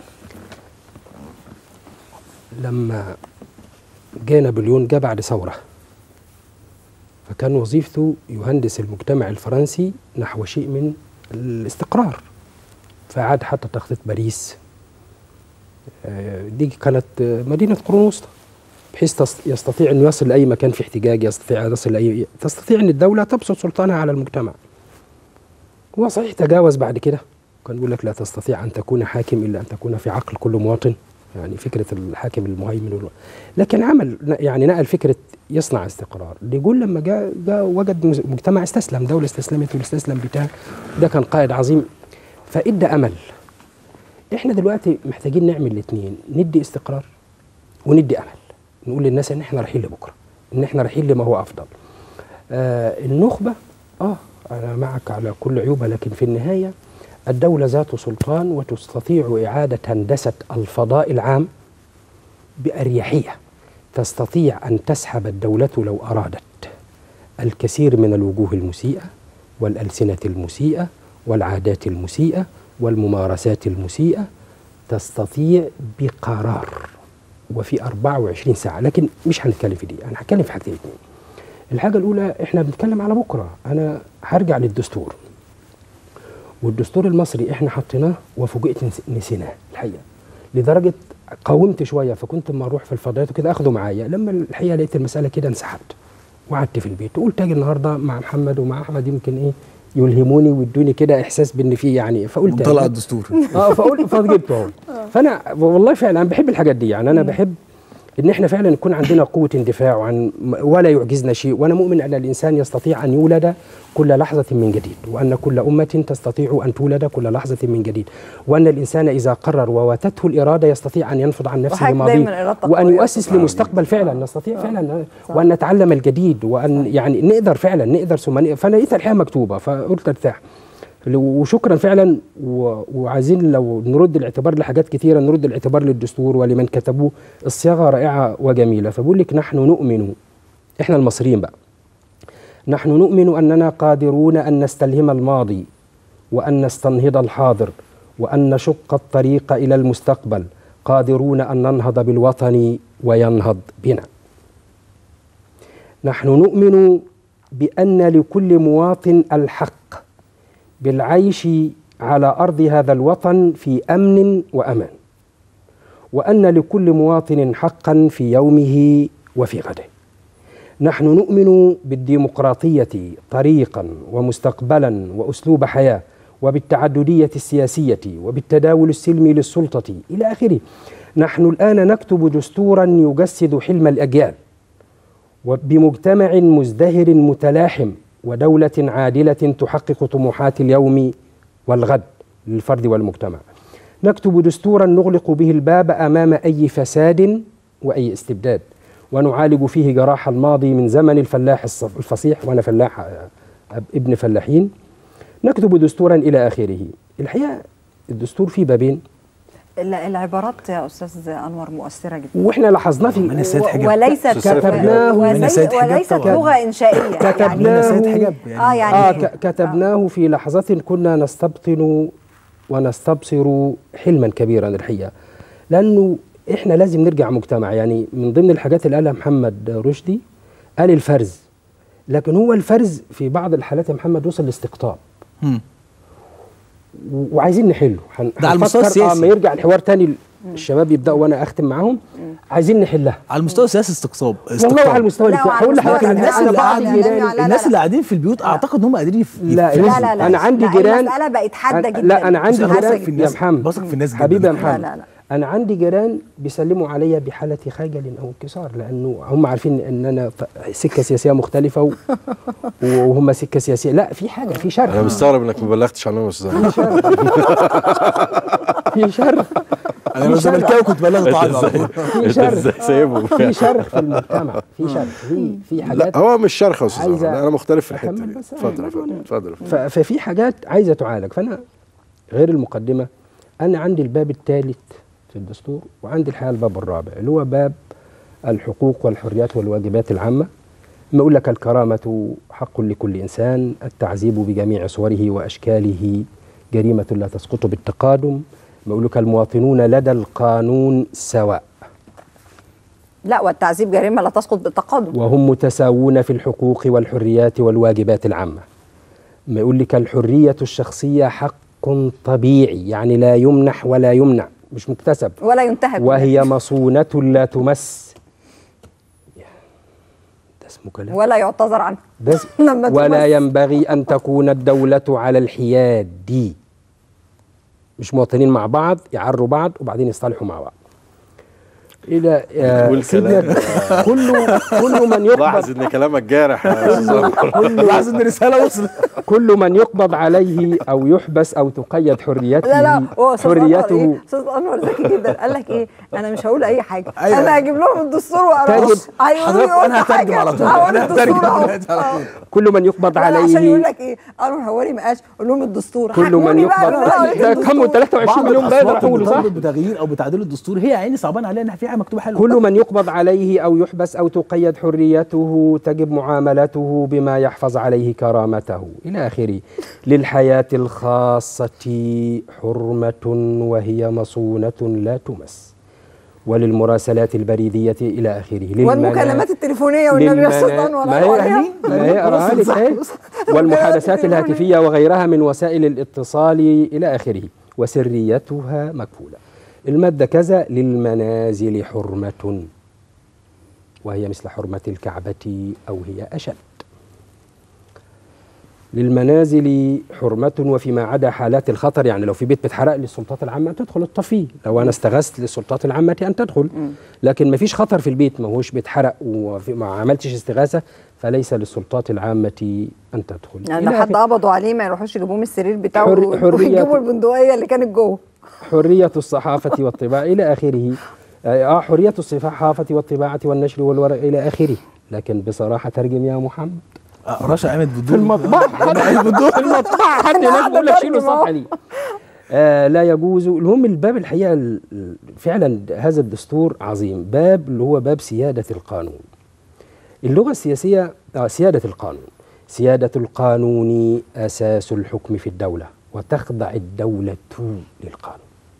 لما جه نابليون جه بعد ثوره فكان وظيفته يهندس المجتمع الفرنسي نحو شيء من الاستقرار فعاد حتى تخطيط باريس آه، دي كانت آه، مدينه قرون وسطى بحيث تس- يستطيع انه يصل لاي مكان في احتجاج يستطيع أن يصل لاي تستطيع ان الدوله تبسط سلطانها على المجتمع هو صحيح تجاوز بعد كده كان بيقول لك لا تستطيع ان تكون حاكم الا ان تكون في عقل كل مواطن يعني فكره الحاكم المهيمن وال- لكن عمل يعني نقل فكره يصنع استقرار يقول لما جاء جاء وجد مز- مجتمع استسلم دوله استسلمت والاستسلام بتاعه ده كان قائد عظيم فادى امل احنا دلوقتي محتاجين نعمل الاثنين ندي استقرار وندي امل نقول للناس ان احنا رايحين لبكره ان احنا رايحين لما هو افضل آه النخبه اه انا معك على كل عيوبها لكن في النهايه الدوله ذات سلطان وتستطيع اعاده هندسه الفضاء العام باريحيه تستطيع ان تسحب الدوله لو ارادت الكثير من الوجوه المسيئه والالسنه المسيئه والعادات المسيئه والممارسات المسيئه تستطيع بقرار وفي 24 ساعه لكن مش هنتكلم في دي انا هتكلم في حاجتين اتنين الحاجه الاولى احنا بنتكلم على بكره انا هرجع للدستور والدستور المصري احنا حطيناه وفوجئت نس- نسيناه الحقيقه لدرجه قاومت شويه فكنت لما اروح في الفضائيات وكده اخده معايا لما الحقيقه لقيت المساله كده انسحبت وقعدت في البيت وقلت اجي النهارده مع محمد ومع احمد يمكن ايه يلهموني ويدوني كده احساس بان في يعني فقلت طلع أجي. الدستور اه فقلت فجبته اهو فانا والله فعلا انا بحب الحاجات دي يعني انا بحب ان احنا فعلا يكون عندنا قوه اندفاع وعن ولا يعجزنا شيء وانا مؤمن ان الانسان يستطيع ان يولد كل لحظه من جديد وان كل امه تستطيع ان تولد كل لحظه من جديد وان الانسان اذا قرر وواتته الاراده يستطيع ان ينفض عن نفسه وحضرتك ماضيه دايماً إرادتك وان قوية يؤسس طبعاً. لمستقبل فعلا نستطيع فعلا وان نتعلم الجديد وان يعني نقدر فعلا نقدر ثم نقدر فانا لقيت الحياه مكتوبه فقلت ارتاح وشكرا فعلا و- وعايزين لو نرد الاعتبار لحاجات كثيره نرد الاعتبار للدستور ولمن كتبوه الصياغه رائعه وجميله فبقول لك نحن نؤمن احنا المصريين بقى نحن نؤمن اننا قادرون ان نستلهم الماضي وان نستنهض الحاضر وان نشق الطريق الى المستقبل قادرون ان ننهض بالوطن وينهض بنا نحن نؤمن بان لكل مواطن الحق بالعيش على ارض هذا الوطن في امن وامان وان لكل مواطن حقا في يومه وفي غده نحن نؤمن بالديمقراطيه طريقا ومستقبلا واسلوب حياه وبالتعدديه السياسيه وبالتداول السلمي للسلطه الى اخره نحن الان نكتب دستورا يجسد حلم الاجيال وبمجتمع مزدهر متلاحم ودولة عادلة تحقق طموحات اليوم والغد للفرد والمجتمع. نكتب دستورا نغلق به الباب امام اي فساد واي استبداد ونعالج فيه جراح الماضي من زمن الفلاح الصف- الفصيح وانا فلاح آه، ابن فلاحين. نكتب دستورا الى اخره. الحقيقه الدستور فيه بابين ال- العبارات يا استاذ انور مؤثره جدا واحنا لاحظناه في من السيد و- حجاب. وليست كتبناه من وليس السيد حجاب وليست طبعاً. لغه انشائيه كتبناه سيد حجاب يعني اه يعني آه ك- كتبناه في لحظة كنا نستبطن ونستبصر حلما كبيرا الحقيقة لأنه إحنا لازم نرجع مجتمع يعني من ضمن الحاجات اللي قالها محمد رشدي قال الفرز لكن هو الفرز في بعض الحالات يا محمد وصل لاستقطاب مم. و- وعايزين نحله هن- ده على المستوى هنفكر- آه السياسي. ما يرجع الحوار تاني الشباب يبداوا وانا اختم معاهم عايزين نحلها على المستوى السياسي استقطاب والله على المستوى لا، الاجتماعي وعلى هقول المستوى لحضرتك الإعلامي. الناس انا اللي بعض قاعدين الإعلامي جيراني لا، لا، الناس لا. اللي قاعدين في البيوت اعتقد ان هم قادرين يف- لا، يفرزوا. لا لا لا أنا عندي لا، جيران- المساله بقت حاده أنا- جدا لا انا عندي أنا جيران بثق في الناس- يا محمد بثق في الناس جداً. حبيبي يا لا، محمد لا، لا. انا عندي جيران بيسلموا عليا بحاله خجل او انكسار لانه هم عارفين ان انا ف- سكه سياسيه مختلفه و... وهم سكه سياسيه لا في حاجه في انا شر مستغرب انك ما بلغتش عنهم يا استاذ أحمد. في شر انا انا لو زملكاوي كنت بلغت انت على ازاي طول في انت شرخ ازاي سايبه في شرخ في المجتمع في شرخ في في لا حاجات هو مش شرخ يا استاذ عايزة عمر. لا، انا مختلف في الحته أكمل دي بس. اتفضل يا أيوة. فندم اتفضل ف- ففي حاجات عايزه تعالج فانا غير المقدمه انا عندي الباب الثالث في الدستور وعندي الحقيقه الباب الرابع اللي هو باب الحقوق والحريات والواجبات العامه ما يقول لك الكرامه حق لكل انسان التعذيب بجميع صوره واشكاله جريمه لا تسقط بالتقادم ما يقول لك المواطنون لدى القانون سواء لا والتعذيب جريمه لا تسقط بالتقادم وهم متساوون في الحقوق والحريات والواجبات العامة ما يقول لك الحرية الشخصية حق طبيعي يعني لا يمنح ولا يمنع مش مكتسب ولا ينتهك وهي مصونة لا تمس ده اسمه كلام ولا يعتذر عنه ده اسم- لما ولا تمس. ينبغي أن تكون الدولة على الحياد دي مش مواطنين مع بعض يعروا بعض وبعدين يصطلحوا مع بعض إلى آه، بتقول سيدنا كلام. كل كل من يقبض لاحظ ان كلامك جارح يا استاذ عمر. لاحظ ان الرساله وصلت كل من يقبض عليه او يحبس او تقيد حريته لا لا هو استاذ انور حريته ايه استاذ انور ذكي جدا قال لك ايه انا مش هقول اي حاجه أيوة. انا هجيب لهم الدستور واقراه تجب- هيقولوا حضرتك لي انا قلت هترجم حاجة. على طول أهو انا الدستور هترجم أهو. دلوقتي على طول كل من يقبض لا لا عشان يقول عليه لك ايه انور هواري مقاش قول لهم الدستور كل من حكموني بقى يقبض بالله عليك ده الدستور. كم 23 بعض مليون بلد الاصوات راحوا له صح بتطالب بتغيير او بتعديل الدستور هي يا عيني صعبان عليها انها في حاجه مكتوبه حلوه كل من يقبض عليه او يحبس او تقيد حريته تجب معاملته بما يحفظ عليه كرامته الى اخره للحياه الخاصه حرمه وهي مصونه لا تمس وللمراسلات البريديه الى اخره للمنا- والمكالمات التليفونيه والنبي يا استاذ للمنا- انور ما قالوا هي عليها. ما هي اقراها لك اهي والمحادثات الهاتفيه وغيرها من وسائل الاتصال الى اخره وسريتها مكفوله الماده كذا للمنازل حرمه وهي مثل حرمه الكعبه او هي اشد للمنازل حرمة وفيما عدا حالات الخطر يعني لو في بيت بيتحرق للسلطات العامة أن تدخل الطفيه لو أنا استغثت للسلطات العامة أن تدخل لكن ما فيش خطر في البيت ما هوش بيتحرق وما عملتش استغاثة فليس للسلطات العامة أن تدخل يعني لو إلى حد قبضوا عليه ما يروحوش يجيبوه من السرير بتاعه حر- و- حرية- ويجيبوا البندقيه اللي كانت جوه حرية الصحافة والطباعة إلى آخره آه حرية الصحافة والطباعة والنشر والورق إلى آخره لكن بصراحة ترجم يا محمد آه، رشا قامت في بدون المطبعة في المطبعة حد هناك بيقول لك شيلوا الصفحة دي آه لا يجوز المهم الباب الحقيقة ال- ال- فعلا هذا الدستور عظيم باب اللي هو باب سيادة القانون اللغة السياسية آه سيادة القانون سيادة القانون أساس الحكم في الدولة وتخضع الدولة للقانون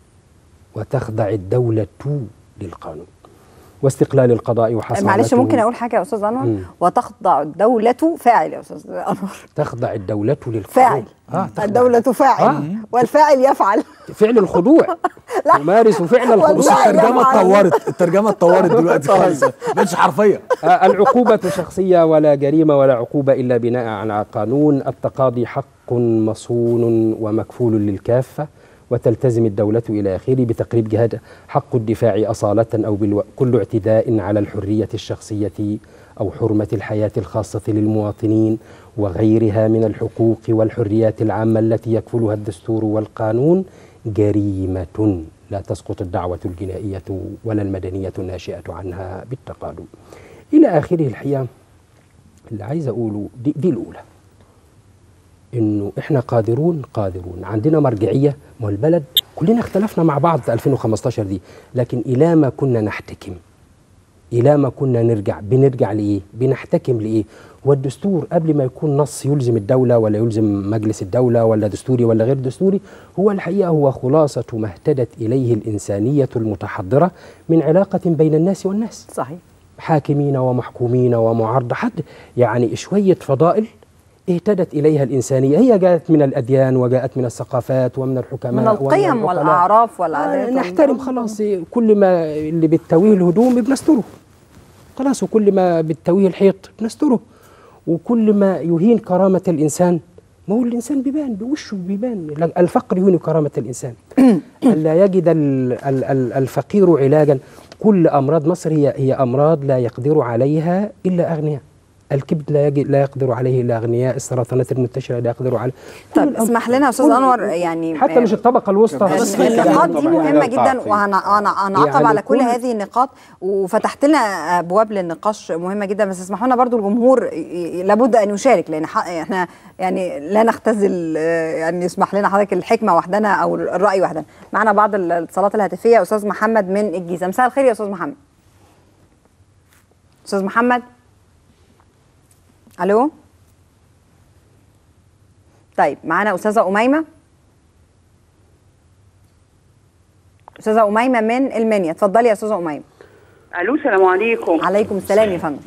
وتخضع الدولة للقانون واستقلال القضاء وحصانته معلش ممكن اقول حاجه يا استاذ انور مم. وتخضع الدوله فاعل يا استاذ انور تخضع الدولة للقانون فاعل آه تخضع. الدوله فاعل آه. والفاعل يفعل فعل الخضوع لا. تمارس فعل والله بص الخضوع يا الترجمه معلم. اتطورت الترجمه اتطورت دلوقتي خالص ما بقتش حرفيه آه، العقوبة شخصية ولا جريمة ولا عقوبة إلا بناء على قانون التقاضي حق مصون ومكفول للكافة وتلتزم الدولة إلى آخره بتقريب جهاد حق الدفاع أصالة أو بالو... كل اعتداء على الحرية الشخصية أو حرمة الحياة الخاصة للمواطنين وغيرها من الحقوق والحريات العامة التي يكفلها الدستور والقانون جريمة لا تسقط الدعوة الجنائية ولا المدنية الناشئة عنها بالتقادم إلى آخره الحقيقة اللي عايز أقوله دي, دي الأولى إنه إحنا قادرون قادرون عندنا مرجعية ما هو البلد كلنا اختلفنا مع بعض في 2015 دي لكن إلى ما كنا نحتكم إلى ما كنا نرجع بنرجع لإيه بنحتكم لإيه هو الدستور قبل ما يكون نص يلزم الدولة ولا يلزم مجلس الدولة ولا دستوري ولا غير دستوري هو الحقيقة هو خلاصة ما اهتدت إليه الإنسانية المتحضرة من علاقة بين الناس والناس صحيح حاكمين ومحكومين ومعارضة حد يعني شوية فضائل اهتدت إليها الإنسانية هي جاءت من الأديان وجاءت من الثقافات ومن الحكماء من ومن القيم العقلاء. والاعراف آه والعادات نحترم خلاص كل ما اللي بتسويه الهدوم بنستره خلاص وكل ما بتسويه الحيط بنستره وكل ما يهين كرامة الإنسان ما هو الإنسان بيبان بوشه بيبان الفقر يهين كرامة الإنسان ألا يجد ال- ال- ال- الفقير علاجا كل أمراض مصر هي هي أمراض لا يقدر عليها إلا أغنياء الكبد لا يجي لا يقدر عليه الا اغنياء السرطانات المنتشره لا يقدروا عليه كل طب الأمر- اسمح لنا يا استاذ كل- انور يعني حتى مش الطبقه الوسطى بس ال- يعني النقاط دي طبعاً مهمه هي جدا التعقيد. وهنعقب يعني على كل كل- هذه النقاط وفتحت لنا ابواب للنقاش مهمه جدا بس اسمحوا لنا برضو الجمهور ي- ي- لابد ان يشارك لان ح- احنا يعني لا نختزل آه، يعني يسمح لنا حضرتك الحكمه وحدنا او الراي وحدنا معنا بعض الاتصالات الهاتفيه استاذ محمد من الجيزه مساء الخير يا استاذ محمد استاذ محمد الو طيب معانا استاذه اميمه استاذه اميمه من المنيا اتفضلي يا استاذه اميمه الو السلام عليكم عليكم السلام يا فندم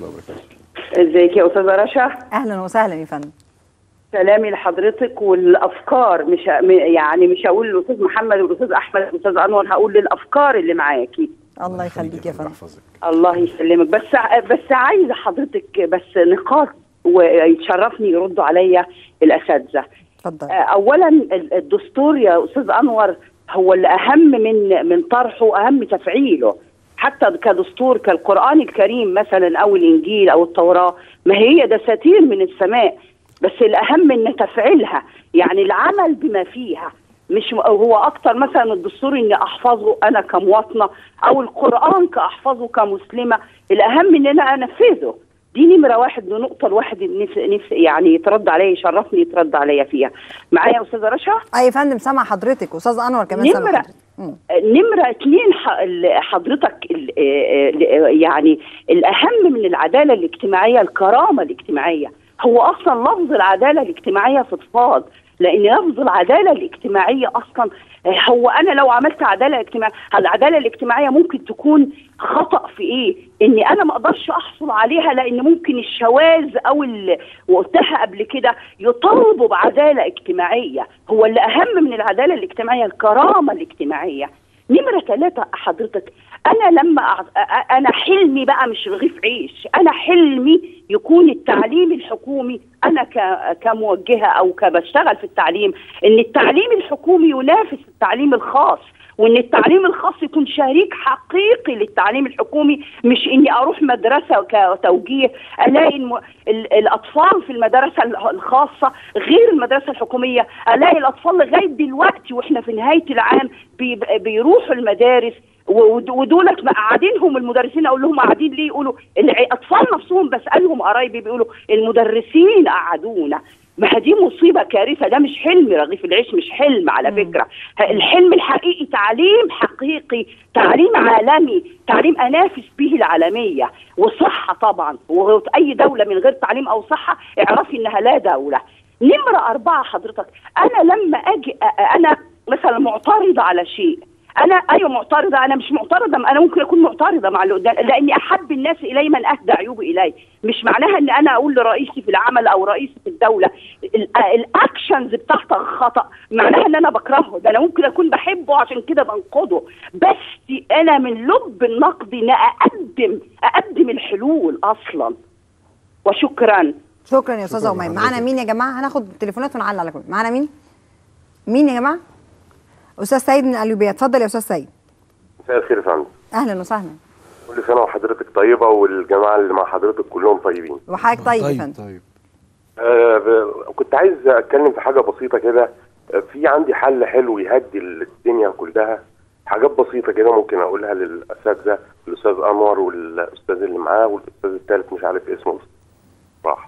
ازيك يا استاذه رشا اهلا وسهلا يا فندم سلامي لحضرتك والافكار مش ه- م- يعني مش هقول للاستاذ محمد والاستاذ احمد والاستاذ انور هقول للافكار اللي معاكي الله يخليك يا فندم يحفظك. الله يسلمك بس ع- بس عايزه حضرتك بس نقاط ويتشرفني يردوا عليا الاساتذه اتفضل آه، اولا ال- الدستور يا استاذ انور هو اللي اهم من من طرحه اهم تفعيله حتى كدستور كالقران الكريم مثلا او الانجيل او التوراه ما هي دساتير من السماء بس الاهم ان تفعيلها يعني العمل بما فيها مش م- هو اكتر مثلا الدستور اني احفظه انا كمواطنه او القران كاحفظه كمسلمه الاهم ان انا انفذه دي نمرة واحد ونقطة الواحد نفسي نفسي يعني يترد عليا يشرفني يترد عليا فيها معايا يا أستاذة رشا اي يا فندم سامع حضرتك استاذ انور كمان سامع نمرة حضرتك مم. نمرة اتنين ح- ال- حضرتك ال- آه، آه، يعني الأهم من العدالة الاجتماعية الكرامة الاجتماعية هو أصلا لفظ العدالة الاجتماعية فضفاض لأن لفظ العدالة الاجتماعية أصلا آه، هو أنا لو عملت عدالة اجتماعية العدالة الاجتماعية ممكن تكون خطأ في إيه؟ إني أنا ما أقدرش أحصل عليها لأن ممكن الشواذ أو ال- وقلتها قبل كده يطالبوا بعدالة اجتماعية هو اللي أهم من العدالة الاجتماعية الكرامة الاجتماعية نمرة ثلاثة حضرتك أنا لما أع- أ- أنا حلمي بقى مش رغيف عيش أنا حلمي يكون التعليم الحكومي أنا ك- كموجهة أو كبشتغل في التعليم إن التعليم الحكومي ينافس التعليم الخاص وان التعليم الخاص يكون شريك حقيقي للتعليم الحكومي مش اني اروح مدرسه كتوجيه الاقي الم... ال... الاطفال في المدرسه ال- الخاصه غير المدرسه الحكوميه الاقي الاطفال لغايه دلوقتي واحنا في نهايه العام بي... بيروحوا المدارس ود- ودولت مقعدينهم المدرسين اقول لهم قاعدين ليه يقولوا الاطفال نفسهم بسالهم قرايبي بيقولوا المدرسين قعدونا ما دي مصيبه كارثه ده مش حلم رغيف العيش مش حلم على فكره الحلم الحقيقي تعليم حقيقي تعليم عالمي تعليم انافس به العالميه وصحه طبعا واي دوله من غير تعليم او صحه اعرفي انها لا دوله نمره اربعه حضرتك انا لما اجي أ- انا مثلا معترضه على شيء انا ايوه معترضه انا مش معترضه انا ممكن اكون معترضه مع اللي قدام لاني احب الناس الي من اهدى عيوبه الي مش معناها ان انا اقول لرئيسي في العمل او رئيسي في الدوله ال- الاكشنز بتاعتك خطا معناها ان انا بكرهه ده انا ممكن اكون بحبه عشان كده بنقده بس انا من لب النقد ان اقدم اقدم الحلول اصلا وشكرا شكرا يا استاذه شكراً اميمه لحضرتك. معانا مين يا جماعه هناخد تليفونات ونعلق على كل معانا مين مين يا جماعه استاذ سيد من القليوبيه اتفضل يا استاذ سيد مساء الخير يا فندم اهلا وسهلا كل سنه وحضرتك طيبه والجماعه اللي مع حضرتك كلهم طيبين وحضرتك طيب يا طيب. فندم طيب آه ب- كنت عايز اتكلم في حاجه بسيطه كده آه، في عندي حل حلو يهدي الدنيا كلها حاجات بسيطه كده ممكن اقولها للاساتذه الاستاذ انور والاستاذ اللي معاه والاستاذ الثالث مش عارف اسمه صراحه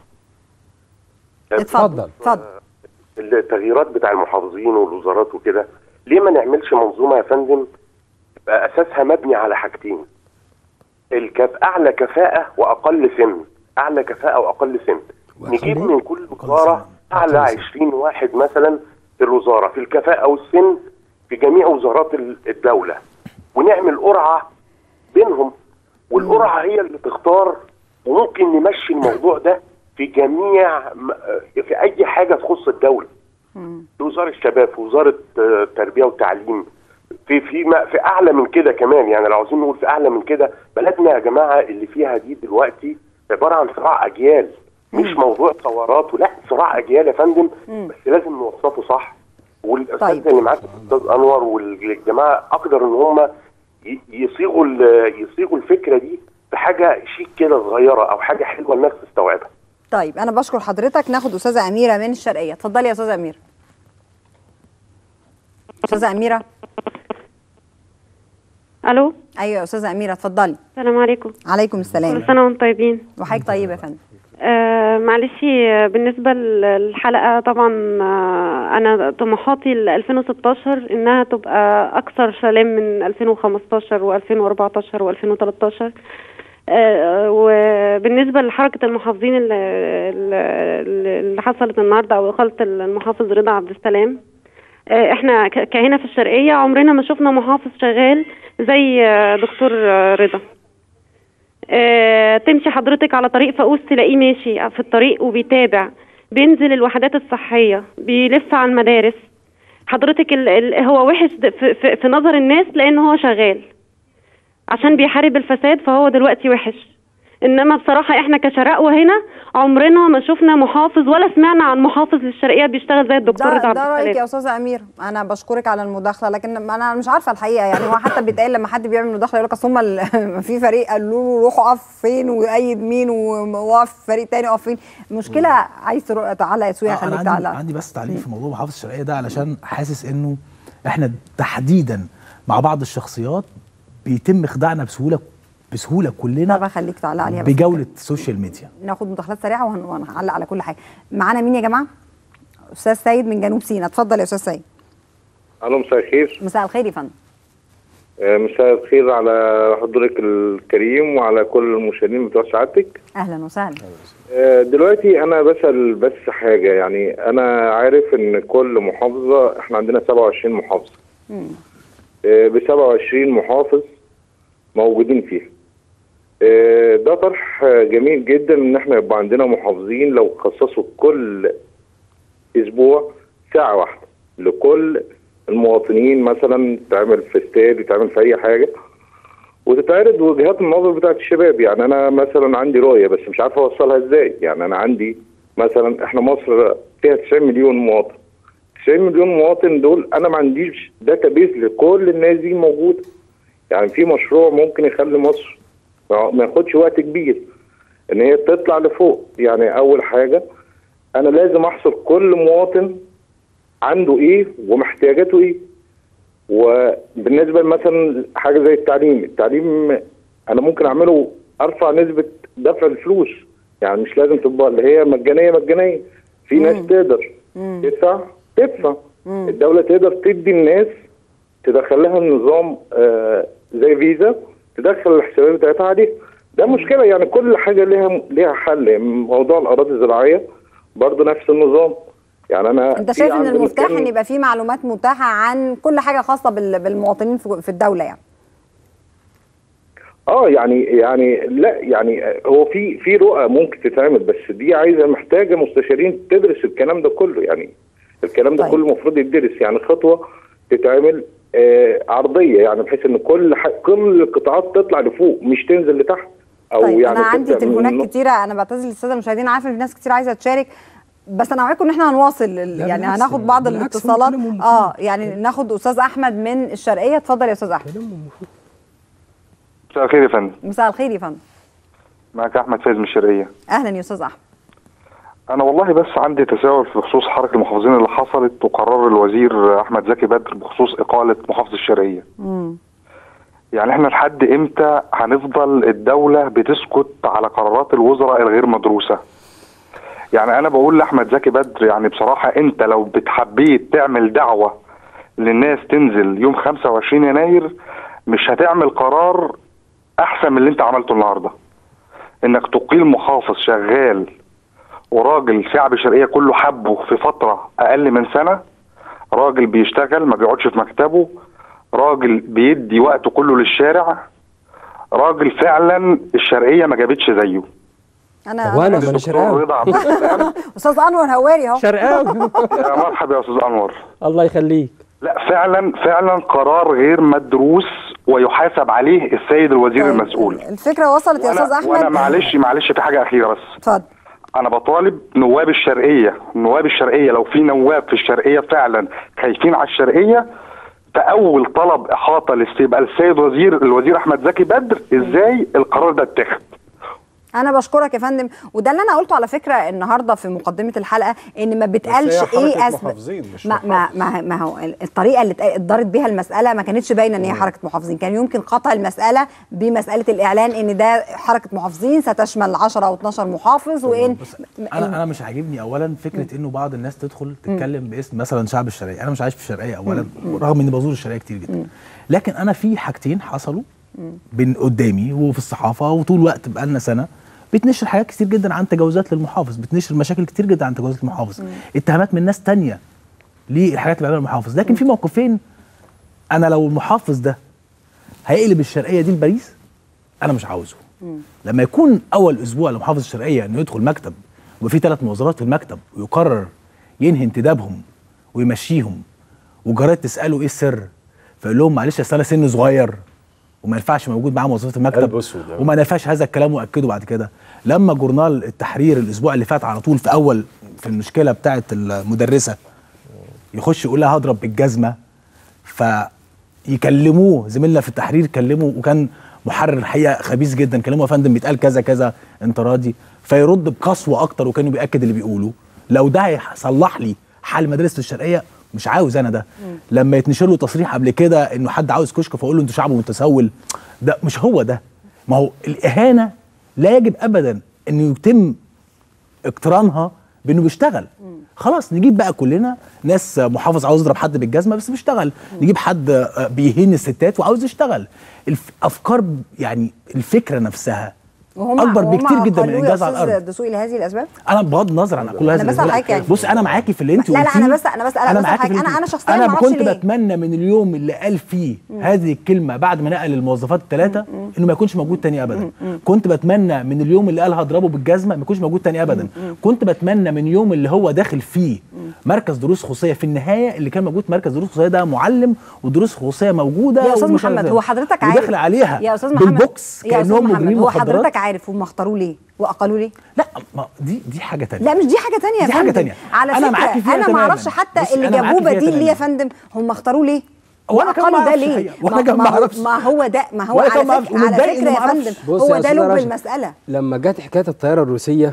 اتفضل اتفضل التغييرات بتاع المحافظين والوزارات وكده ليه ما نعملش منظومه يا فندم يبقى اساسها مبني على حاجتين الكف اعلى كفاءه واقل سن اعلى كفاءه واقل سن وأقل نجيب إيه؟ من كل أقل وزاره سن. اعلى أقل سن. 20 واحد مثلا في الوزاره في الكفاءه والسن في جميع وزارات ال- الدوله ونعمل قرعه بينهم والقرعه هي اللي تختار وممكن نمشي الموضوع ده في جميع م- في اي حاجه تخص الدوله في وزاره الشباب في وزاره آه، التربيه والتعليم في في ما في اعلى من كده كمان يعني لو عاوزين نقول في اعلى من كده بلدنا يا جماعه اللي فيها دي دلوقتي عباره عن صراع اجيال مش موضوع ثورات ولا صراع اجيال يا فندم بس لازم نوصفه صح والاساتذه طيب. اللي معاك الاستاذ انور والجماعه اقدر ان هم ي- يصيغوا ال- يصيغوا الفكره دي بحاجه شيك كده صغيره او حاجه حلوه الناس تستوعبها طيب انا بشكر حضرتك ناخد استاذه اميره من الشرقيه اتفضلي يا استاذه اميره استاذه اميره الو ايوه يا استاذه اميره اتفضلي السلام عليكم عليكم كل السلام سنه وانتم طيبين وحضرتك طيبه يا فندم آه معلش آه، بالنسبه للحلقه طبعا آه انا طموحاتي ل 2016 انها تبقى اكثر سلام من 2015 و2014 و2013 آه وبالنسبه لحركه المحافظين اللي, اللي اللي حصلت النهارده او اقاله المحافظ رضا عبد السلام آه، احنا ك- كهنا في الشرقيه عمرنا ما شفنا محافظ شغال زي آه، دكتور آه، رضا آه، تمشي حضرتك على طريق فاقوس تلاقيه ماشي في الطريق وبيتابع بينزل الوحدات الصحيه بيلف على المدارس حضرتك ال ال هو وحش د- في, في, في نظر الناس لان هو شغال عشان بيحارب الفساد فهو دلوقتي وحش انما بصراحه احنا كشرقوة هنا عمرنا ما شفنا محافظ ولا سمعنا عن محافظ للشرقيه بيشتغل زي الدكتور ده رضا عبد ده رايك السلام يا استاذه امير انا بشكرك على المداخله لكن انا مش عارفه الحقيقه يعني هو حتى بيتقال لما حد بيعمل مداخله يقول لك اصل هم ال- في فريق قالوا له روح اقف فين ويأيد مين ووقف فريق تاني اقف فين المشكله عايز ترو- تعلق يا سويا آه، انا خليك عندي, تعلق عندي بس تعليق في موضوع محافظ الشرقيه ده علشان حاسس انه احنا تحديدا مع بعض الشخصيات بيتم خداعنا بسهوله بسهوله طب كلنا خليك تعلق عليها بس بجوله السوشيال ميديا ناخد مداخلات سريعه وهن- وهنعلق على كل حاجه معانا مين يا جماعه استاذ سيد من جنوب سيناء اتفضل يا استاذ سيد الو مساء الخير مساء الخير يا فندم آه، مساء الخير على حضورك الكريم وعلى كل المشاهدين بتوع سعادتك اهلا وسهلا آه، دلوقتي انا بسال بس حاجه يعني انا عارف ان كل محافظه احنا عندنا 27 محافظه ب 27 محافظ موجودين فيها آه، ده طرح آه، جميل جدا ان احنا يبقى عندنا محافظين لو خصصوا كل اسبوع ساعه واحده لكل المواطنين مثلا تعمل في استاد يتعمل في اي حاجه وتتعرض وجهات النظر بتاعت الشباب يعني انا مثلا عندي رؤيه بس مش عارف اوصلها ازاي يعني انا عندي مثلا احنا مصر فيها 90 مليون مواطن 90 مليون مواطن دول انا ما عنديش داتا بيز لكل الناس دي موجوده يعني في مشروع ممكن يخلي مصر ما ما ياخدش وقت كبير ان هي تطلع لفوق يعني اول حاجه انا لازم احصر كل مواطن عنده ايه ومحتاجاته ايه وبالنسبه مثلا حاجه زي التعليم التعليم انا ممكن اعمله ارفع نسبه دفع الفلوس يعني مش لازم تبقى اللي هي مجانيه مجانيه في ناس تقدر تدفع تدفع الدوله تقدر تدي الناس تدخل لها النظام آه زي فيزا تدخل الحسابات بتاعتها عليها ده مشكله يعني كل حاجه ليها ليها حل موضوع الاراضي الزراعيه برضه نفس النظام يعني انا انت في شايف ان عندنا المفتاح كان- ان يبقى في معلومات متاحه عن كل حاجه خاصه بال- بالمواطنين في في الدوله يعني اه يعني يعني لا يعني هو في في رؤى ممكن تتعمل بس دي عايزه محتاجه مستشارين تدرس الكلام ده كله يعني الكلام ده طيب. كله المفروض يدرس يعني خطوه تتعمل آه عرضيه يعني بحيث ان كل ح... كل القطاعات تطلع لفوق مش تنزل لتحت او طيب يعني انا عندي تبدأ من تليفونات النص. كتيره انا بعتذر للساده المشاهدين عارفه ان في ناس كتير عايزه تشارك بس انا اوعدكم ان احنا هنواصل ال- لا يعني بالعكس، هناخد بعض بالعكس، هم الاتصالات كلامهم مفيد. اه يعني ناخد استاذ احمد من الشرقيه اتفضل يا استاذ احمد مساء الخير يا فندم مساء الخير يا فندم معك احمد فايز من الشرقيه اهلا يا استاذ احمد انا والله بس عندي تساؤل في خصوص حركه المحافظين اللي حصلت وقرار الوزير احمد زكي بدر بخصوص اقاله محافظ الشرقيه مم. يعني احنا لحد امتى هنفضل الدوله بتسكت على قرارات الوزراء الغير مدروسه يعني انا بقول لاحمد زكي بدر يعني بصراحه انت لو بتحبيت تعمل دعوه للناس تنزل يوم 25 يناير مش هتعمل قرار احسن من اللي انت عملته النهارده انك تقيل محافظ شغال وراجل شعب الشرقيه كله حبه في فتره اقل من سنه راجل بيشتغل ما بيقعدش في مكتبه راجل بيدي وقته كله للشارع راجل فعلا الشرقيه ما جابتش زيه انا وانا ما انا الدكتور شرقاوي رضا عبد السلام استاذ انور هواري اهو شرقاوي يا مرحبا يا استاذ انور الله يخليك لا فعلا فعلا قرار غير مدروس ويحاسب عليه السيد الوزير طيب، المسؤول الفكره وصلت يا استاذ وانا, وأنا احمد معلش معلش في حاجه اخيره بس اتفضل انا بطالب نواب الشرقيه نواب الشرقيه لو في نواب في الشرقيه فعلا خايفين على الشرقيه فاول طلب احاطه لاستقبال السيد وزير الوزير احمد زكي بدر ازاي القرار ده اتخذ انا بشكرك يا فندم وده اللي انا قلته على فكره النهارده في مقدمه الحلقه ان ما بس بتقالش هي ايه حركة اسباب محافظين مش ما ما ما, ما هو الطريقه اللي اتدارت بيها المساله ما كانتش باينه ان هي حركه محافظين كان يمكن قطع المساله بمساله الاعلان ان ده حركه محافظين ستشمل 10 او 12 محافظ وان بس انا انا مش عاجبني اولا فكره انه بعض الناس تدخل تتكلم باسم مثلا شعب الشرقيه انا مش عايش في الشرقيه اولا رغم اني بزور الشرقيه كتير جدا لكن انا في حاجتين حصلوا بين قدامي وفي الصحافه وطول الوقت بقالنا سنه بتنشر حاجات كتير جدا عن تجاوزات للمحافظ بتنشر مشاكل كتير جدا عن تجاوزات المحافظ اتهامات من ناس تانية للحاجات اللي بيعملها المحافظ لكن في موقفين انا لو المحافظ ده هيقلب الشرقيه دي لباريس انا مش عاوزه لما يكون اول اسبوع لمحافظ الشرقيه انه يدخل مكتب ويبقى في ثلاث موظفات في المكتب ويقرر ينهي انتدابهم ويمشيهم والجرايد تساله ايه السر فيقول لهم معلش اصل انا سن صغير وما ينفعش موجود معاه موظفات قلب المكتب أسود أوي. وما نفاش هذا الكلام واكده بعد كده لما جورنال التحرير الاسبوع اللي فات على طول في اول في المشكله بتاعه المدرسه يخش يقول لها هضرب بالجزمه فيكلموه زميلنا في التحرير كلمه وكان محرر الحقيقه خبيث جدا كلمه يا فندم بيتقال كذا كذا انت راضي فيرد بقسوه اكتر وكانه بياكد اللي بيقوله لو ده هيصلح لي حال مدرسه الشرقيه مش عاوز انا ده لما يتنشر له تصريح قبل كده انه حد عاوز كشك فاقول له انتوا شعب متسول ده مش هو ده ما هو الاهانه لا يجب ابدا انه يتم اقترانها بانه بيشتغل خلاص نجيب بقى كلنا ناس محافظ عاوز يضرب حد بالجزمه بس بيشتغل نجيب حد آه، بيهين الستات وعاوز يشتغل الافكار يعني الفكره نفسها وهم اكبر وهم بكتير جدا من قالوا يا الانجاز على أستاذ الارض دسوقي لهذه الاسباب انا بغض النظر عن كل هذا أنا بسأل الأسباب. حضرتك يعني. بص انا معاكي في اللي انت لا، لا، قلتيه أنا بس- أنا بس- أنا بسأل معاكي في حضرتك. اللي أنا- انت- أنا شخصياً انا معرفش كنت ليه. بتمنى من اليوم اللي قال فيه هذه الكلمه بعد ما نقل الموظفات الثلاثه انه ما يكونش موجود تاني ابدا كنت بتمنى من اليوم اللي قال هضربه بالجزمه ما يكونش موجود تاني ابدا كنت بتمنى من يوم اللي هو داخل فيه مركز دروس خصوصيه في النهايه اللي كان موجود مركز دروس خصوصيه ده معلم ودروس خصوصيه موجوده يا استاذ ومش عارف محمد إيه. هو حضرتك عارف وداخل عليها يا استاذ محمد بالبوكس يا أستاذ كانهم محمد، مجرمين هو مخدرات حضرتك عارف هم اختاروه ليه واقلوه ليه لا ما دي دي حاجه تانية لا مش دي حاجه تانية يا دي حاجة فندم تانية. على أنا فكره معاكي فيها انا ما تماماً. اعرفش حتى بصي، اللي أنا معاكي جابوه فيها بديل ليه يا تماماً. فندم هم اختاروه ليه وأنا كمان وأقلوا ما ده أعرفش ليه الحقيقة. وأنا ما- كمان ما ما هو- أعرفش. ما هو ده ما هو وأنا كمان ما على أعرفش. فكره على ومتضايق فكره إني يا ما أعرفش. فندم بص هو يا ده أستاذ لب رشا، المساله لما جت حكايه الطياره الروسيه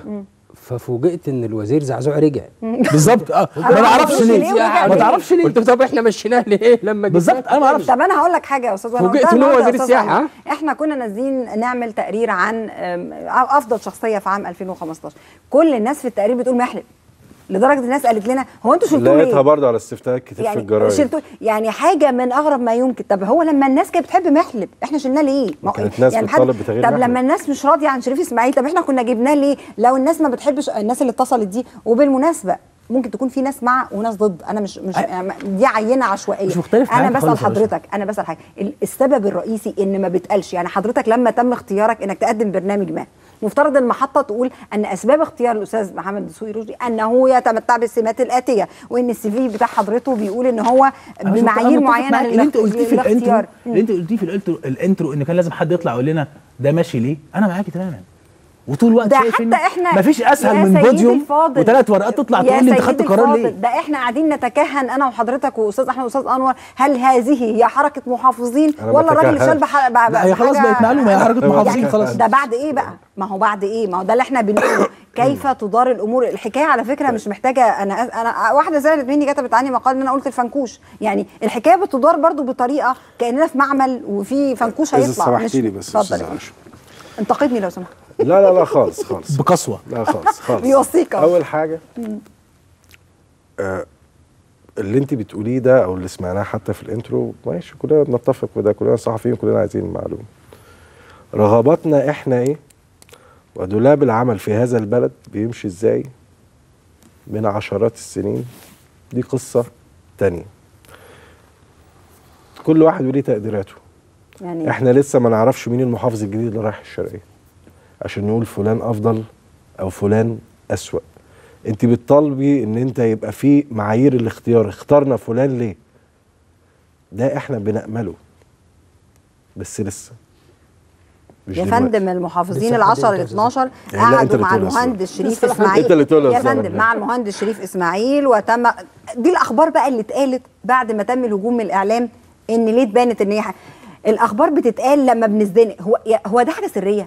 ففوجئت ان الوزير زعزوع رجع بالظبط اه ما ما تعرفش أعرفش ليه ليه ورجع ما ليه. تعرفش ليه قلت طب احنا مشيناه ليه لما جه بالظبط انا ما اعرفش طب انا هقول لك حاجه يا استاذ وأنا فوجئت قلتها إن هو النهاردة يا وزير أستاذ السياحة. علي. احنا كنا نازلين نعمل تقرير عن أم، افضل شخصيه في عام 2015 كل الناس في التقرير بتقول محلب لدرجه الناس قالت لنا هو انتوا شلتوه لقيتها ليه؟ برضه على استفتاءات كتير في يعني الجرايد شلتوه يعني حاجه من اغرب ما يمكن طب هو لما الناس كانت بتحب محلب احنا شلناه ليه؟ ما هو- كانت ناس حد- بتطالب بتغيير طب محلب. لما الناس مش راضيه عن شريف اسماعيل طب احنا كنا جبناه ليه؟ لو الناس ما بتحبش الناس اللي اتصلت دي وبالمناسبه ممكن تكون في ناس مع وناس ضد انا مش مش يعني دي عينه عشوائيه مش مختلف انا معاك بسال خالص يا باشا. حضرتك انا بسال حاجه ال- السبب الرئيسي ان ما بتقالش يعني حضرتك لما تم اختيارك انك تقدم برنامج ما مفترض المحطه تقول ان اسباب اختيار الاستاذ محمد دسوقي رشدي انه يتمتع بالسمات الاتيه وان السي في بتاع حضرته بيقول ان هو أنا مش مت- أنا بمعايير متفق معينه معاك. اللي انت قلتيه في الانترو للاختيار اللي انت قلتيه في الانترو الانترو ان كان لازم حد يطلع يقول لنا ده ماشي ليه انا معاكي تماما وطول الوقت ده شايف حتى إن احنا مفيش اسهل يا من سيدي بوديوم الفاضل، وثلاث ورقات تطلع يا تقول لي انت سيدي خدت قرار الفاضل، ليه ده احنا قاعدين نتكهن انا وحضرتك واستاذ احمد واستاذ انور هل هذه هي حركه محافظين أنا ولا الراجل اللي بتكهن. شال بح- بح- لا، هي خلاص حاجة- بقت معلومة، هي حركة محافظين يعني خلاص. ده بعد ايه بقى ما هو بعد ايه ما هو ده اللي احنا بنقوله كيف تدار الامور الحكايه على فكره مش محتاجه انا انا واحده زعلت مني كتبت عني مقال ان انا قلت الفنكوش يعني الحكايه بتدار برضو بطريقه كاننا في معمل وفي فنكوش إذا هيطلع سمحتي لي بس يا اتفضل أستاذ يا عاشور. فندم. انتقدني لو سمحت لا لا لا خالص خالص بقسوه لا خالص خالص بيوصيك أهو. اول حاجه آه اللي انت بتقوليه ده او اللي سمعناه حتى في الانترو ماشي كلنا بنتفق بده كلنا صحفيين كلنا عايزين المعلومه رغباتنا احنا ايه ودولاب العمل في هذا البلد بيمشي ازاي من عشرات السنين دي قصه تانية كل واحد وليه تقديراته يعني احنا لسه ما نعرفش مين المحافظ الجديد اللي رايح الشرقيه عشان نقول فلان افضل او فلان اسوأ انت بتطالبي ان انت يبقى في معايير الاختيار اخترنا فلان ليه ده احنا بنأمله بس لسه مش يا دلوقتي. فندم المحافظين لسه ال لحد 10 ال دلوقتي 12 لا، أنت قعدوا اللي مع تقول يا المهندس شريف أستاذ. اسماعيل أنت اللي تقول يا يا أستاذ فندم أحمد. مع المهندس شريف اسماعيل وتم دي الاخبار بقى اللي اتقالت بعد ما تم الهجوم من الاعلام ان ليه اتبانت ان هي ح- الاخبار بتتقال لما بنزدنق هو يا- هو ده حاجه سريه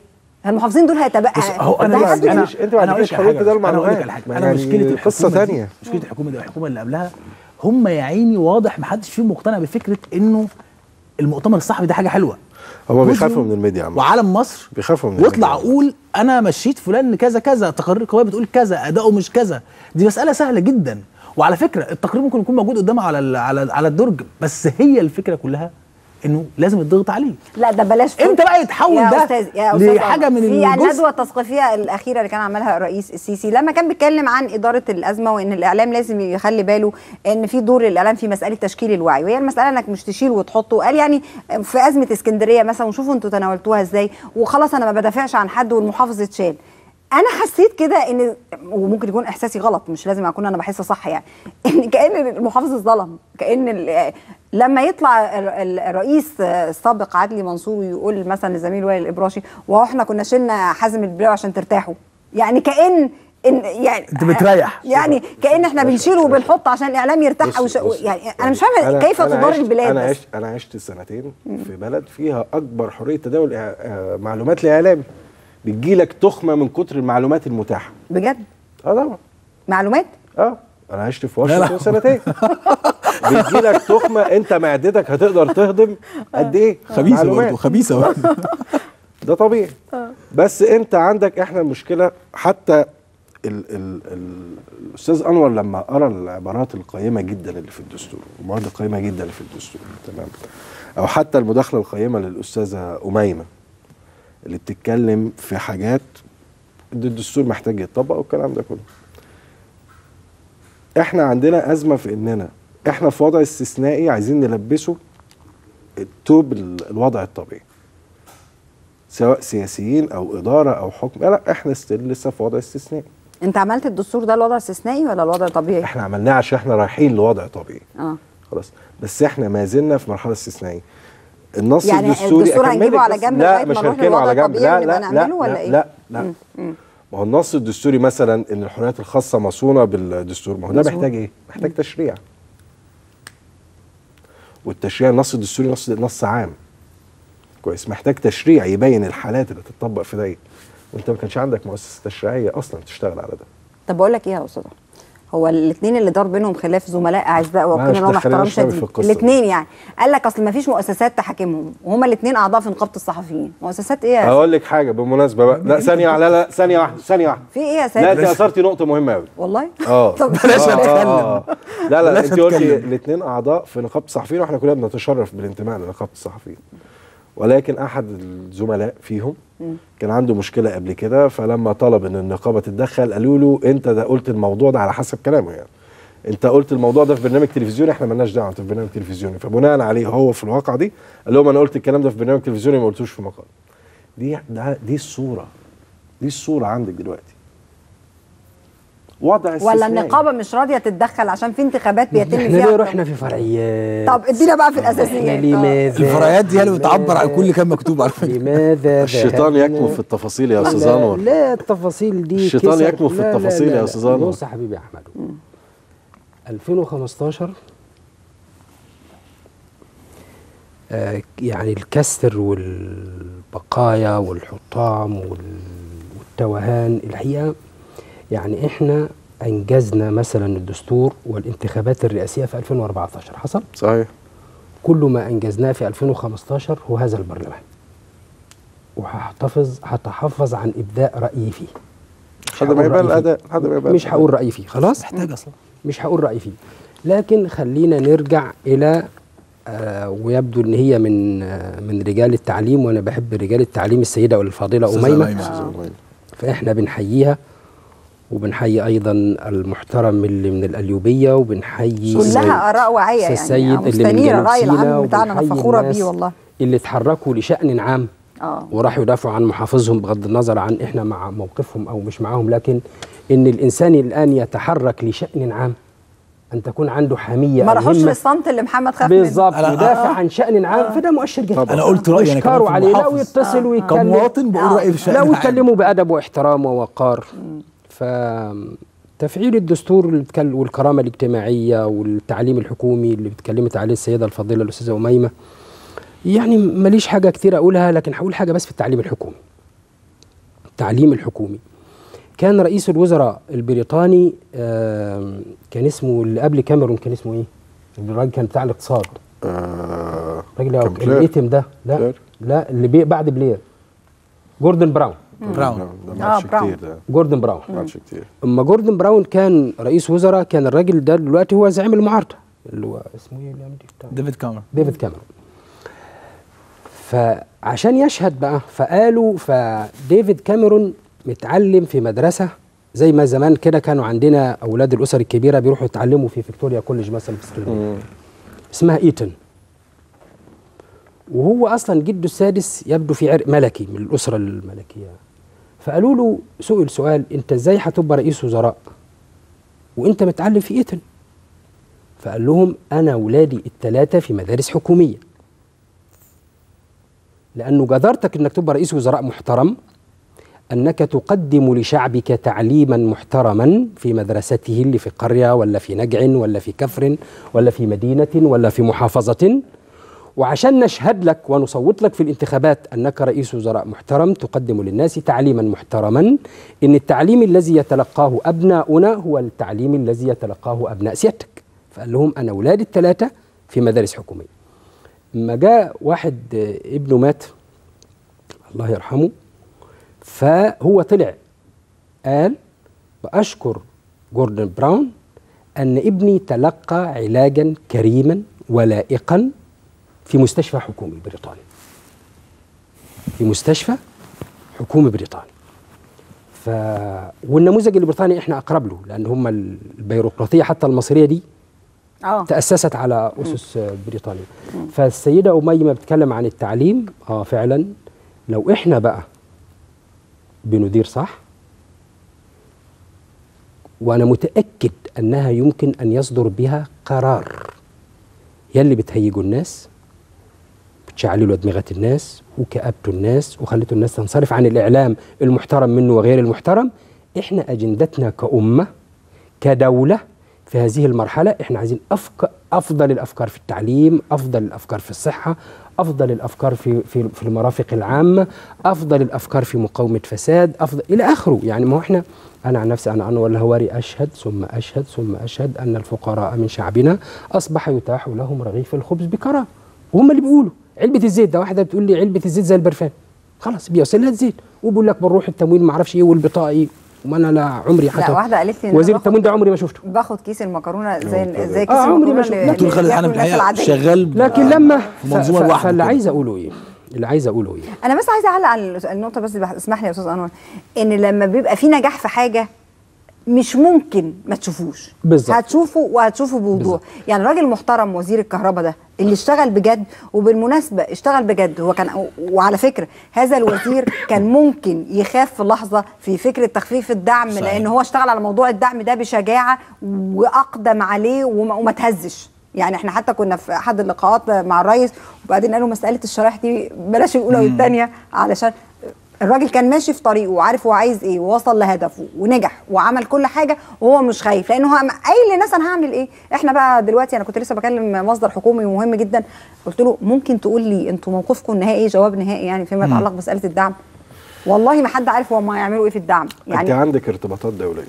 المحافظين دول هيتبقى بص هو انا ده ما حد- عنديش انت ما عندكش حلول كده انا اقول المعلومات. لك على حاجه ما انا يعني مشكله قصة الحكومة دي- تانية. مشكله الحكومه دي والحكومه اللي قبلها هم يا عيني واضح ما حدش فيهم مقتنع بفكره انه المؤتمر الصحفي ده حاجه حلوه هما جزء بيخافوا من الميديا عامة وعلم مصر بيخافوا من واطلع الميديا. اقول انا مشيت فلان كذا كذا تقارير قويه بتقول كذا اداؤه مش كذا دي مساله سهله جدا وعلى فكره التقرير ممكن يكون موجود قدامها على ال- على على الدرج بس هي الفكره كلها انه لازم يتضغط عليه لا ده بلاش امتى بقى يتحول يا ده أستاذ يا أستاذ لحاجه عمر، من في الجزء الندوه التثقيفيه الاخيره اللي كان عملها الرئيس السيسي لما كان بيتكلم عن اداره الازمه وان الاعلام لازم يخلي باله ان في دور الاعلام في مساله تشكيل الوعي وهي المساله انك مش تشيل وتحطه قال يعني في ازمه اسكندريه مثلا وشوفوا انتوا تناولتوها ازاي وخلاص انا ما بدافعش عن حد والمحافظ اتشال انا حسيت كده ان وممكن يكون احساسي غلط مش لازم اكون انا بحس صح يعني ان كان المحافظ اتظلم كان ال- لما يطلع ال- ال- الرئيس السابق عدلي منصور ويقول مثلا لزميل وائل الابراشي وهو احنا كنا شلنا حازم البلاوي عشان ترتاحوا يعني كان إن يعني انت بتريح. يعني كان احنا بنشيل وبنحط عشان الاعلام يرتاح بص- وش... بص. يعني انا مش فاهمه كيف أنا تدار عشت- البلاد انا بس. عشت انا عشت سنتين في بلد فيها اكبر حريه تداول إع- آه، معلومات لاعلامي بتجيلك تخمه من كتر المعلومات المتاحه بجد اه طبعا معلومات اه انا عشت في لا، لا. واشنطن سنتين بتجيلك تخمه انت معدتك هتقدر تهضم قد ايه خبيثه معلومات. برضه خبيثه برضه ده طبيعي بس انت عندك احنا المشكله حتى ال ال ال الاستاذ انور لما قرا العبارات القيمه جدا اللي في الدستور المواد القيمه جدا اللي في الدستور تمام او حتى المداخله القيمه للاستاذه اميمه اللي بتتكلم في حاجات إن الدستور محتاج يتطبق والكلام ده كله احنا عندنا ازمه في اننا احنا في وضع استثنائي عايزين نلبسه التوب ال- الوضع الطبيعي سواء سياسيين او اداره او حكم لا احنا ستيل لسه في وضع استثنائي انت عملت الدستور ده الوضع استثنائي ولا الوضع طبيعي؟ احنا عملناه عشان احنا رايحين لوضع طبيعي اه خلاص بس احنا ما زلنا في مرحله استثنائيه النص يعني الدستوري الدستور أكملك هنجيبه على بس. جنب لا لغاية ما مش نروح هركنه للوضع على جنب الطبيعي لا ونبقى لا نعمله لا ولا لا إيه؟ لا لا ما هو النص الدستوري مثلا ان الحريات الخاصه مصونه بالدستور ما هو ده مظبوط. محتاج ايه؟ محتاج تشريع والتشريع النص الدستوري نص نص عام كويس محتاج تشريع يبين الحالات اللي تطبق في ده وانت ما كانش عندك مؤسسه تشريعيه اصلا تشتغل على ده طب بقول لك ايه يا استاذ هو الاثنين اللي دار بينهم خلاف زملاء اعزاء معلش وكنا لهم دخلنا احترام مش قوي في شديد القصة دي. الاثنين يعني قال لك اصل ما فيش مؤسسات تحاكمهم وهما الاثنين اعضاء في نقابه الصحفيين مؤسسات ايه يا اقول لك حاجه بالمناسبه بقى لا ثانيه لا لا ثانيه واحده ثانيه واحده في ايه يا لا سيدي انت اثرتي نقطه مهمه قوي والله اه طب بلاش آه، أتكلم. آه، آه. لا لا بلاش انت قلتي أتكلم. الاثنين اعضاء في نقابه الصحفيين واحنا كلنا بنتشرف بالانتماء لنقابه الصحفيين ولكن احد الزملاء فيهم كان عنده مشكله قبل كده فلما طلب ان النقابه تتدخل قالوا له انت ده قلت الموضوع ده على حسب كلامه يعني انت قلت الموضوع ده في برنامج تلفزيوني احنا مالناش دعوه انت في برنامج تلفزيوني فبناء عليه هو في الواقع دي قال لهم انا قلت الكلام ده في برنامج تلفزيوني ما قلتوش في مقال دي ده دي الصوره دي الصوره عندك دلوقتي وضع ولا استثنائي. النقابه مش راضيه تتدخل عشان في انتخابات بيتم احنا فيها ليه رحنا في فرعيات طب ادينا بقى في احنا الاساسيات آه. لماذا الفرايات دي هي اللي بتعبر عن كل كلام مكتوب على فكره لماذا الشيطان ذهبنا- يكمن في التفاصيل يا استاذ لا, انور لا التفاصيل دي الشيطان كسر- يكمن في لا، لا، التفاصيل لا، يا لا. أستاذ أنور. بص يا حبيبي يا احمد 2015 آه يعني الكسر والبقايا والحطام وال- والتوهان الحقيقه يعني احنا انجزنا مثلا الدستور والانتخابات الرئاسيه في 2014 حصل صحيح كل ما انجزناه في 2015 هو هذا البرلمان وهحتفظ هتحفظ عن ابداء رايي فيه مش لحد ما هقول يبان رأيي فيه. الاداء لحد ما يبان مش الأداء. هقول رايي فيه خلاص محتاج اصلا مش هقول رايي فيه لكن خلينا نرجع الى آه ويبدو ان هي من آه من رجال التعليم وانا بحب رجال التعليم السيده والفاضله أستاذة اميمه أميمة. أستاذ أميمة. فاحنا بنحييها وبنحيي ايضا المحترم اللي من القليوبيه وبنحيي كلها اراء واعيه يعني السيد اللي من مستنير جنوب الراي العام سيناء بتاعنا انا وبنحيي فخوره الناس بيه والله اللي اتحركوا لشأن عام اه وراحوا يدافعوا عن محافظهم بغض النظر عن احنا مع موقفهم او مش معاهم لكن ان الانسان الان يتحرك لشأن عام ان تكون عنده حميه ما أو راحوش همة للصمت اللي محمد خاف منه بالظبط أنا- يدافع عن شأن عام فده مؤشر جيد انا قلت رايي انا كمان يشكروا في عليه لا المحافظ. ويتصل ويتكلم كمواطن بقول رايي في الشأن لو العام. يتكلموا بأدب واحترام ووقار ف تفعيل الدستور اللي بتكل- والكرامه الاجتماعيه والتعليم الحكومي اللي اتكلمت عليه السيده الفاضله الاستاذه اميمه يعني ماليش حاجه كتير اقولها لكن هقول حاجه بس في التعليم الحكومي التعليم الحكومي كان رئيس الوزراء البريطاني آم، كان اسمه اللي قبل كاميرون كان اسمه ايه؟ الراجل كان بتاع الاقتصاد آه الراجل كان اللي بلير. الاتم ده لا بلير. لا اللي بي بعد بلير جوردن براون براون ده ما عادش آه، براون. كتير ده جوردن براون ما عادش كتير اما جوردن براون كان رئيس وزراء كان الراجل ده دلوقتي هو زعيم المعارضه اللي هو اسمه ايه الامريكي بتاع ديفيد كاميرون ديفيد كاميرون فعشان يشهد بقى فقالوا فديفيد كاميرون متعلم في مدرسه زي ما زمان كده كانوا عندنا اولاد الاسر الكبيره بيروحوا يتعلموا في فيكتوريا كولج مثلا في اسكندريه اسمها ايتن وهو اصلا جده السادس يبدو في عرق ملكي من الاسره الملكيه فقالوا له سئل سؤال انت ازاي هتبقى رئيس وزراء وانت متعلم في ايتن فقال لهم انا ولادي الثلاثه في مدارس حكوميه لانه جدارتك انك تبقى رئيس وزراء محترم انك تقدم لشعبك تعليما محترما في مدرسته اللي في قريه ولا في نجع ولا في كفر ولا في مدينه ولا في محافظه وعشان نشهد لك ونصوت لك في الانتخابات انك رئيس وزراء محترم تقدم للناس تعليما محترما ان التعليم الذي يتلقاه ابناؤنا هو التعليم الذي يتلقاه ابناء سيادتك فقال لهم انا اولادي الثلاثه في مدارس حكوميه لما جاء واحد آه، ابنه مات الله يرحمه فهو طلع قال واشكر جوردن براون ان ابني تلقى علاجا كريما ولائقا في مستشفى حكومي بريطاني في مستشفى حكومي بريطاني ف والنموذج البريطاني احنا اقرب له لان هم البيروقراطيه حتى المصريه دي اه تأسست على أسس بريطانيا فالسيدة أميمة بتتكلم عن التعليم آه فعلا لو إحنا بقى بندير صح وأنا متأكد أنها يمكن أن يصدر بها قرار يلي بتهيجوا الناس بتشعللوا أدمغة الناس وكأبتوا الناس وخليتوا الناس تنصرف عن الإعلام المحترم منه وغير المحترم إحنا أجندتنا كأمة كدولة في هذه المرحلة احنا عايزين أفك... أفضل الأفكار في التعليم أفضل الأفكار في الصحة أفضل الأفكار في, في, في المرافق العامة أفضل الأفكار في مقاومة فساد أفضل إلى آخره يعني ما هو احنا أنا عن نفسي أنا أنور الهواري أشهد ثم أشهد ثم أشهد أن الفقراء من شعبنا أصبح يتاح لهم رغيف الخبز بكرامة وهم اللي بيقولوا علبة الزيت ده واحدة بتقول لي علبة الزيت زي البرفان خلاص بيوصل لها الزيت وبيقول لك بنروح التموين ما اعرفش ايه والبطاقه ايه وما انا لا عمري حتى لا واحده قالت لي إن أنا وزير باخد- التموين ده عمري ما شفته باخد كيس المكرونه زي آه، زي كيس آه، عمري ما المكرونه شفت. اللي- لا، دكتور خالد اللي حنفي بياكلوا الناس الحقيقه العادية. شغال ب- لكن لما في منظومه ف- ف- لوحده فاللي كده. عايز اقوله ايه اللي عايز اقوله ايه انا بس عايزه اعلق على النقطه بس بح- اسمح لي يا استاذ انور ان لما بيبقى في نجاح في حاجه مش ممكن ما تشوفوش بالظبط. هتشوفه وهتشوفه بوضوح بالظبط. يعني راجل محترم وزير الكهرباء ده اللي اشتغل بجد وبالمناسبه اشتغل بجد هو كان وعلى فكره هذا الوزير كان ممكن يخاف في لحظه في فكره تخفيف الدعم صحيح. لان هو اشتغل على موضوع الدعم ده بشجاعه واقدم عليه وما, وما تهزش يعني احنا حتى كنا في احد اللقاءات مع الرئيس وبعدين قالوا مساله الشرايح دي بلاش الاولى والثانيه علشان الراجل كان ماشي في طريقه وعارف هو عايز ايه ووصل لهدفه ونجح وعمل كل حاجه وهو مش خايف لانه هو قايل للناس انا هعمل ايه احنا بقى دلوقتي انا كنت لسه بكلم مصدر حكومي مهم جدا قلت له ممكن تقول لي انتوا موقفكم النهائي ايه جواب نهائي يعني فيما يتعلق بمساله الدعم والله ما حد عارف هم هيعملوا ايه في الدعم انت يعني عندك ارتباطات دوليه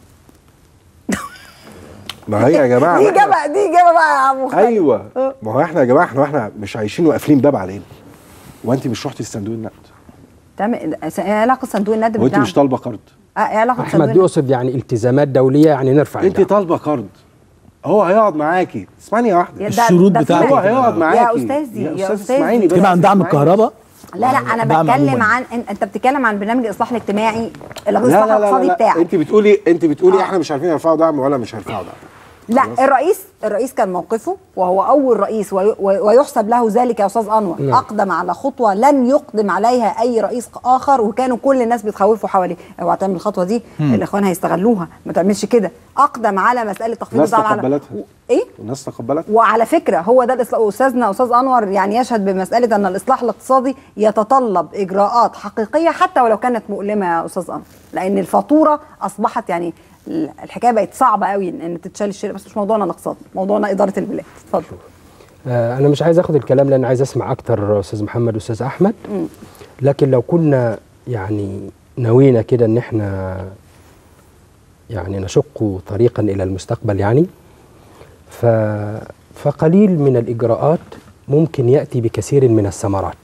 ما هي يا جماعه دي ما إحنا- اجابه دي اجابه بقى يا عم خالد. ايوه اه. ما هو احنا يا جماعه احنا احنا مش عايشين وقافلين باب علينا وانت مش رحتي صندوق النقد تمام ايه علاقه صندوق النقد وانت بالدعم؟ مش طالبه قرض اه، ايه علاقه صندوق احمد النقد؟ يقصد يعني التزامات دوليه يعني نرفع انت الدعم. طالبه قرض هو هيقعد معاكي اسمعني واحده يا ده- الشروط ده في بتاعته ناس- هو هيقعد معاكي يا استاذي يا استاذ استاذي اسمعيني بس كلمه عن دعم اسمعيني. الكهرباء لا لا انا دعم بتكلم عموماً. عن إن- انت بتتكلم عن برنامج الاصلاح الاجتماعي لا الاصلاح لا لا, الاقتصادي لا, بتاعك انت بتقولي انت بتقولي اه. احنا مش عارفين يرفعوا دعم ولا مش هيرفعوا دعم لا الرئيس الرئيس كان موقفه وهو اول رئيس وي- وي- ويحسب له ذلك يا استاذ انور نعم. اقدم على خطوه لن يقدم عليها اي رئيس اخر وكانوا كل الناس بيتخوفوا حواليه اوعى تعمل الخطوه دي الاخوان هيستغلوها ما تعملش كده اقدم على مساله تخفيض الناس الدعم على تقبلتها. و- ايه الناس تقبلت وعلى فكره هو ده الاصلاح استاذنا استاذ انور يعني يشهد بمساله ان الاصلاح الاقتصادي يتطلب اجراءات حقيقيه حتى ولو كانت مؤلمه يا استاذ انور لان الفاتوره اصبحت يعني ال- الحكايه بقت صعبه قوي ان إن تتشال الشيء بس مش موضوعنا الاقتصادي موضوعنا اداره البلاد اتفضل آه انا مش عايز اخد الكلام لان عايز اسمع اكتر استاذ محمد واستاذ احمد لكن لو كنا يعني نوينا كده ان احنا يعني نشق طريقا الى المستقبل يعني ف فقليل من الاجراءات ممكن ياتي بكثير من الثمرات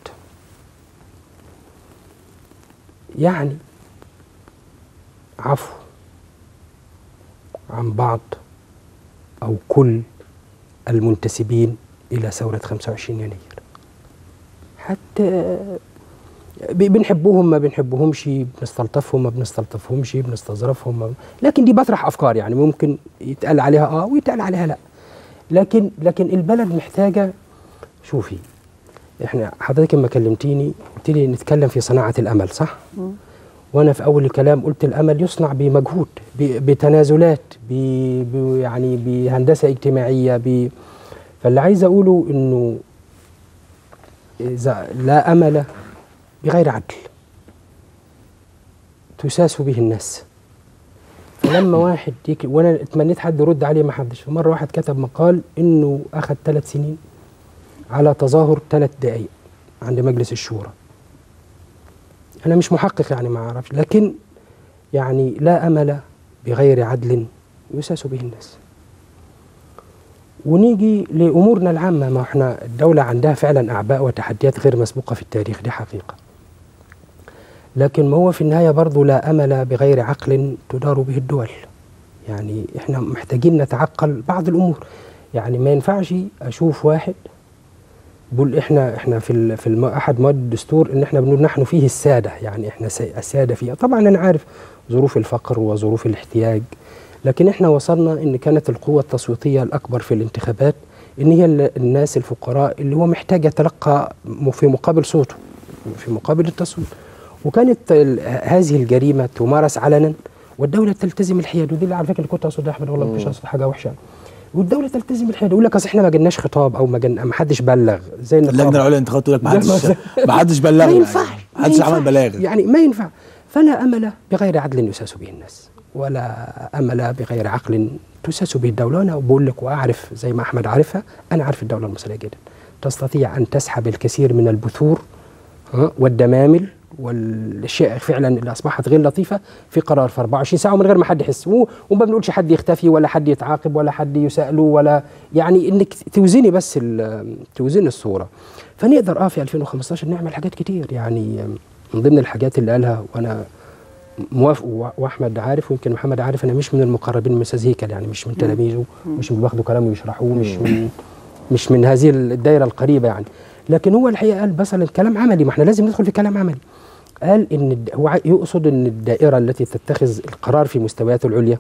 يعني عفو عن بعض او كل المنتسبين الى ثوره 25 يناير حتى ب- بنحبهم ما بنحبهمش بنستلطفهم ما بنستلطفهمش بنستظرفهم ما لكن دي بطرح افكار يعني ممكن يتقال عليها اه ويتقال عليها لا لكن لكن البلد محتاجه شوفي احنا حضرتك لما كلمتيني قلت لي نتكلم في صناعه الامل صح؟ وانا في اول الكلام قلت الامل يصنع بمجهود ب- بتنازلات ب ب- يعني بهندسه اجتماعيه ب فاللي عايز اقوله انه اذا لا امل بغير عدل تساس به الناس فلما واحد يك... وانا اتمنيت حد يرد عليه ما حدش فمره واحد كتب مقال انه اخذ ثلاث سنين على تظاهر ثلاث دقائق عند مجلس الشورى انا مش محقق يعني ما اعرفش لكن يعني لا امل بغير عدل يساس به الناس ونيجي لامورنا العامه ما احنا الدوله عندها فعلا اعباء وتحديات غير مسبوقه في التاريخ دي حقيقه لكن ما هو في النهايه برضه لا امل بغير عقل تدار به الدول يعني احنا محتاجين نتعقل بعض الامور يعني ما ينفعش اشوف واحد بقول احنا احنا في ال في الم احد مواد الدستور ان احنا بنقول نحن فيه الساده يعني احنا سا- الساده فيها طبعا انا عارف ظروف الفقر وظروف الاحتياج لكن احنا وصلنا ان كانت القوه التصويتيه الاكبر في الانتخابات ان هي ال- الناس الفقراء اللي هو محتاج يتلقى م- في مقابل صوته في مقابل التصويت وكانت ال- هذه الجريمه تمارس علنا والدوله تلتزم الحياد ودي اللي على فكره اللي كنت اقصد يا احمد والله مش قصد حاجه وحشه والدوله تلتزم الحياد يقول لك اصل احنا ما جالناش خطاب او ما جن... ما حدش بلغ زي اللجنه النقابه العليا للانتخابات تقول لك ما لا، حدش ما- ما حدش بلغنا ما يعني. ينفعش ما حدش عمل ينفعش. بلاغ يعني ما ينفع فلا امل بغير عدل يساس به الناس ولا امل بغير عقل تساس به الدوله وانا بقول لك واعرف زي ما احمد عارفها انا عارف الدوله المصريه جدا تستطيع ان تسحب الكثير من البثور ها، والدمامل والاشياء فعلا اللي اصبحت غير لطيفه في قرار في 24 ساعه ومن غير ما حد يحس و- وما بنقولش حد يختفي ولا حد يتعاقب ولا حد يساله ولا يعني انك توزني بس ال- توزني الصوره فنقدر اه في 2015 نعمل حاجات كتير يعني من ضمن الحاجات اللي قالها وانا موافق و- واحمد عارف ويمكن محمد عارف انا مش من المقربين من استاذ هيكل يعني مش من تلاميذه مش من بياخدوا كلامه ويشرحوه مش من مش من هذه الدائره القريبه يعني لكن هو الحقيقه قال مثلا كلام عملي ما احنا لازم ندخل في كلام عملي قال ان الد- هو ع- يقصد ان الدائره التي تتخذ القرار في مستوياته العليا